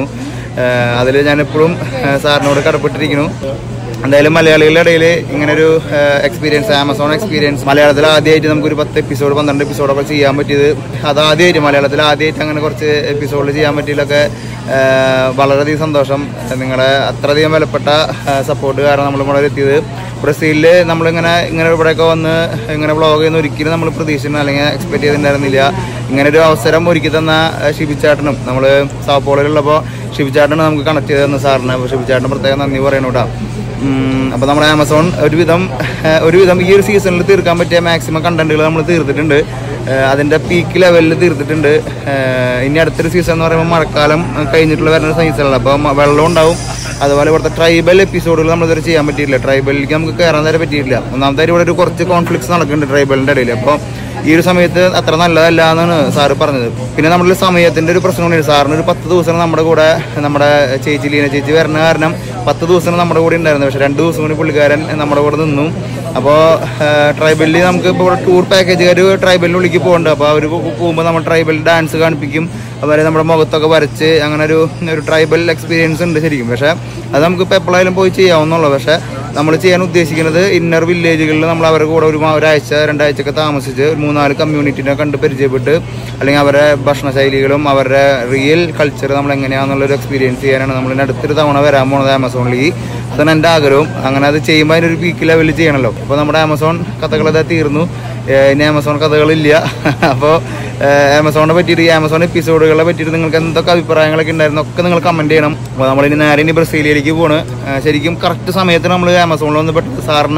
അതിൽ ഞാനെപ്പോഴും സാറിനോട് കടപ്പെട്ടിരിക്കുന്നു എന്തായാലും മലയാളികളുടെ ഇടയിൽ ഇങ്ങനൊരു എക്സ്പീരിയൻസ് ആമസോൺ എക്സ്പീരിയൻസ് മലയാളത്തിൽ ആദ്യമായിട്ട് നമുക്കൊരു പത്ത് എപ്പിസോഡ് പന്ത്രണ്ട് എപ്പിസോഡൊക്കെ ചെയ്യാൻ പറ്റിയത് അത് ആദ്യമായിട്ട് മലയാളത്തിൽ ആദ്യമായിട്ട് അങ്ങനെ കുറച്ച് എപ്പിസോഡിൽ ചെയ്യാൻ പറ്റിയതിലൊക്കെ ആ, വളരെയധികം സന്തോഷം നിങ്ങളുടെ അത്രയധികം വിലപ്പെട്ട സപ്പോർട്ട് കാരണം നമ്മൾ ഇവിടെ എത്തിയത് ബ്രസീലിൽ നമ്മളിങ്ങനെ ഇങ്ങനെ ഇവിടെയൊക്കെ വന്ന് ഇങ്ങനെ വ്ളോഗ് ചെയ്യുന്ന ഒരിക്കലും നമ്മൾ പ്രതീക്ഷിച്ചിരുന്ന അല്ലെങ്കിൽ എക്സ്പെക്ട് ചെയ്തിട്ടുണ്ടായിരുന്നില്ല ഇങ്ങനെ ഒരു അവസരം ഒരുക്കി തന്ന ആ, ഷിബിച്ചേട്ടനും നമ്മൾ സാപ്പോളിലുള്ളപ്പോൾ ഷിബിച്ചേട്ടനാണ് നമുക്ക് കണക്ട് ചെയ്ത് തന്ന സാറിന് അപ്പോൾ ഷിബിച്ചേട്ടന് പ്രത്യേകം നന്ദി പറയണു കേട്ടോ ഉം, അപ്പോൾ നമ്മുടെ ആമസോൺ ഒരുവിധം ആ, ഒരുവിധം ഈ ഒരു സീസണിൽ തീർക്കാൻ പറ്റിയ മാക്സിമം കണ്ടന്റുകൾ നമ്മൾ തീർത്തിട്ടുണ്ട് ആ, അതിന്റെ പീക്ക് ലെവലിൽ തീർത്തിട്ടുണ്ട് ആ, ഇനി അടുത്തൊരു സീസൺ എന്ന് പറയുമ്പോൾ മഴക്കാലം കഴിഞ്ഞിട്ടുള്ള വരുന്ന സീസണല്ല അപ്പോൾ വെള്ളം ഉണ്ടാവും അതുപോലെ ഇവിടുത്തെ ട്രൈബൽ എപ്പിസോഡുകൾ നമ്മൾ ഇതുവരെ ചെയ്യാൻ പറ്റിയില്ല ട്രൈബലിലേക്ക് നമുക്ക് കയറാൻ തരെ പറ്റിയില്ല ഒന്നാമതായിട്ട് ഇവിടെ ഒരു കുറച്ച് കോൺഫ്ലിക്ട്സ് നടക്കുന്നുണ്ട് ട്രൈബലിന്റെ ഇടയിൽ അപ്പോൾ ഈ ഒരു സമയത്ത് അത്ര നല്ലതല്ല എന്നാണ് സാറ് പറഞ്ഞത് പിന്നെ നമ്മുടെ സമയത്തിന്റെ ഒരു പ്രശ്നമുണ്ട് സാറിന് ഒരു പത്ത് ദിവസം നമ്മുടെ കൂടെ നമ്മുടെ ചേച്ചി ലീന ചേച്ചി വരുന്ന കാരണം പത്ത് ദിവസം നമ്മുടെ കൂടെ ഉണ്ടായിരുന്നു പക്ഷെ രണ്ട് ദിവസം കൂടി പുള്ളിക്കാരൻ നമ്മുടെ കൂടെ നിന്നു അപ്പോൾ ട്രൈബലിൽ നമുക്ക് ഇപ്പോൾ ഇവിടെ ടൂർ പാക്കേജുകാർ ട്രൈബലിൻ്റെ ഉള്ളിലേക്ക് പോകുന്നുണ്ട് അപ്പോൾ അവർ പോകുമ്പോൾ നമ്മൾ ട്രൈബൽ ഡാൻസ് കാണിപ്പിക്കും അതുപോലെ നമ്മുടെ മുഖത്തൊക്കെ വരച്ച് അങ്ങനെ ഒരു ഒരു ട്രൈബൽ എക്സ്പീരിയൻസ് ഉണ്ട് ശരിക്കും പക്ഷേ അത് നമുക്കിപ്പോൾ എപ്പോഴായാലും പോയി ചെയ്യാവുന്നുള്ളൂ പക്ഷേ നമ്മൾ ചെയ്യാൻ ഉദ്ദേശിക്കുന്നത് ഇന്നർ വില്ലേജുകളിൽ നമ്മൾ അവരുടെ കൂടെ ഒരു മാ- ഒരാഴ്ച രണ്ടാഴ്ചയൊക്കെ താമസിച്ച് ഒരു മൂന്നാല് കമ്മ്യൂണിറ്റിനെ കണ്ട് പരിചയപ്പെട്ട് അല്ലെങ്കിൽ അവരുടെ ഭക്ഷണശൈലികളും അവരുടെ റിയൽ കൾച്ചർ നമ്മൾ എങ്ങനെയാണെന്നുള്ളൊരു എക്സ്പീരിയൻസ് ചെയ്യാനാണ് നമ്മൾ ഇനി അടുത്തൊരു തവണ വരാൻ പോണത് ആമസോണിലേക്ക് അതാണ് എൻ്റെ ആഗ്രഹം അങ്ങനെ അത് ചെയ്യുമ്പോൾ അതിനൊരു പീക്ക് ലെവലിൽ ചെയ്യണമല്ലോ അപ്പോൾ നമ്മുടെ ആമസോൺ കഥകളത് തീർന്നു ഏഹ് ഇനി ആമസോൺ കഥകളില്ല അപ്പോൾ ആമസോണിനെ പറ്റിയിട്ട് ഈ ആമസോൺ എപ്പിസോഡുകളെ പറ്റിയിട്ട് നിങ്ങൾക്ക് എന്തൊക്കെ അഭിപ്രായങ്ങളൊക്കെ ഉണ്ടായിരുന്നു ഒക്കെ നിങ്ങൾ കമന്റ് ചെയ്യണം അപ്പോൾ നമ്മളിനി നേരെ ഇനി ബ്രസീലിയയിലേക്ക് പോണ് ഏഹ് ശരിക്കും കറക്റ്റ് സമയത്ത് നമ്മൾ ആമസോണിൽ വന്ന് പെട്ടത് സാറിനെ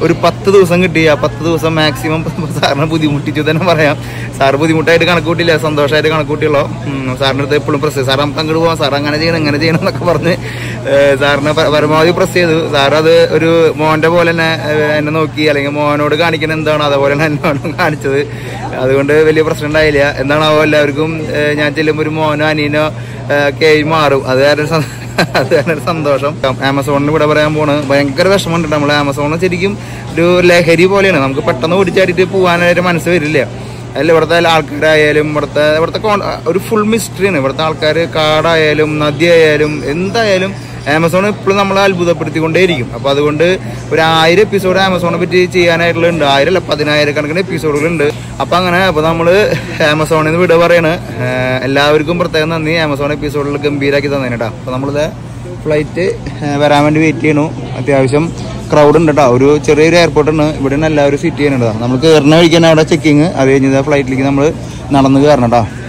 ഒരു പത്ത് ദിവസം കിട്ടി ആ പത്ത് ദിവസം മാക്സിമം സാറിനെ ബുദ്ധിമുട്ടിച്ചു തന്നെ പറയാം സാർ ബുദ്ധിമുട്ടായിട്ട് കണക്കൂട്ടില്ല സന്തോഷമായിട്ട് കണക്കൂട്ടിയുള്ളൂ ഉം, സാറിൻ്റെ അടുത്ത് എപ്പോഴും പ്രസ് സാർ നമുക്ക് അങ്ങോട്ട് പോകാം സാർ അങ്ങനെ ചെയ്യണം ഇങ്ങനെ ചെയ്യണം എന്നൊക്കെ പറഞ്ഞ് ഏഹ്, സാറിനെ പ- പരമാവധി പ്രസ് ചെയ്തു സാർ അത് ഒരു മോന്റെ പോലെ തന്നെ ഏഹ്, എന്നെ നോക്കി അല്ലെങ്കിൽ മോനോട് കാണിക്കുന്ന എന്താണ് അതുപോലെ തന്നെ എന്നോടും കാണിച്ചത് അതുകൊണ്ട് വലിയ പ്രശ്നം ഉണ്ടായില്ല എന്താണാവോ എല്ലാവർക്കും ഏഹ്, ഞാൻ ചെല്ലുമ്പോൾ ഒരു മോനോ അനിയനോ ഒക്കെ ആയി മാറും അത് കാരണം ഒരു സന്തോഷം അത് തന്നെ ഒരു സന്തോഷം ആമസോണിന് ഇവിടെ പറയാൻ പോണ് ഭയങ്കര വിഷമമുണ്ട് നമ്മൾ ആമസോൺ ശരിക്കും ഒരു ലഹരി പോലെയാണ് നമുക്ക് പെട്ടെന്ന് ഓടിച്ചാടിയിട്ട് പോകാനായിട്ട് മനസ്സ് വരില്ല അതിൽ ഇവിടുത്തെ ആൾക്കാരായാലും ഇവിടുത്തെ ഇവിടുത്തെ കോൺ- ഒരു ഫുൾ മിസ്റ്ററിയാണ് ഇവിടുത്തെ ആൾക്കാർ കാടായാലും നദിയായാലും എന്തായാലും ആമസോൺ ഇപ്പോഴും നമ്മളെ അത്ഭുതപ്പെടുത്തിക്കൊണ്ടേയിരിക്കും അപ്പൊ അതുകൊണ്ട് ഒരു ആയിരം എപ്പിസോഡ് ആമസോണെ പറ്റി ചെയ്യാനായിട്ടുള്ളുണ്ട് ആയിരം അല്ല പതിനായിരക്കണക്കിന് എപ്പിസോഡുകളുണ്ട് അപ്പൊ അങ്ങനെ അപ്പൊ നമ്മള് ആമസോണിൽ നിന്ന് വിട പറയാണ് ഏഹ് എല്ലാവർക്കും പ്രത്യേകം നന്ദി ആമസോൺ എപ്പിസോഡിൽ ഗംഭീരാക്കി തന്നേനെ കേട്ടോ അപ്പൊ നമ്മളിത് ഫ്ലൈറ്റ് വരാൻ വേണ്ടി വെയിറ്റ് ചെയ്യണു അത്യാവശ്യം ക്രൗഡ് ഉണ്ട് കേട്ടോ ഒരു ചെറിയൊരു എയർപോർട്ട് ഉണ്ട് ഇവിടെ എല്ലാവരും സിറ്റ് ചെയ്യുന്നുണ്ട് നമ്മൾ കയറുന്ന വഴിക്ക് തന്നെ അവിടെ ചെക്കിങ് അത് കഴിഞ്ഞ് ഫ്ലൈറ്റിലേക്ക് നമ്മൾ നടന്ന് കയറണം കേട്ടോ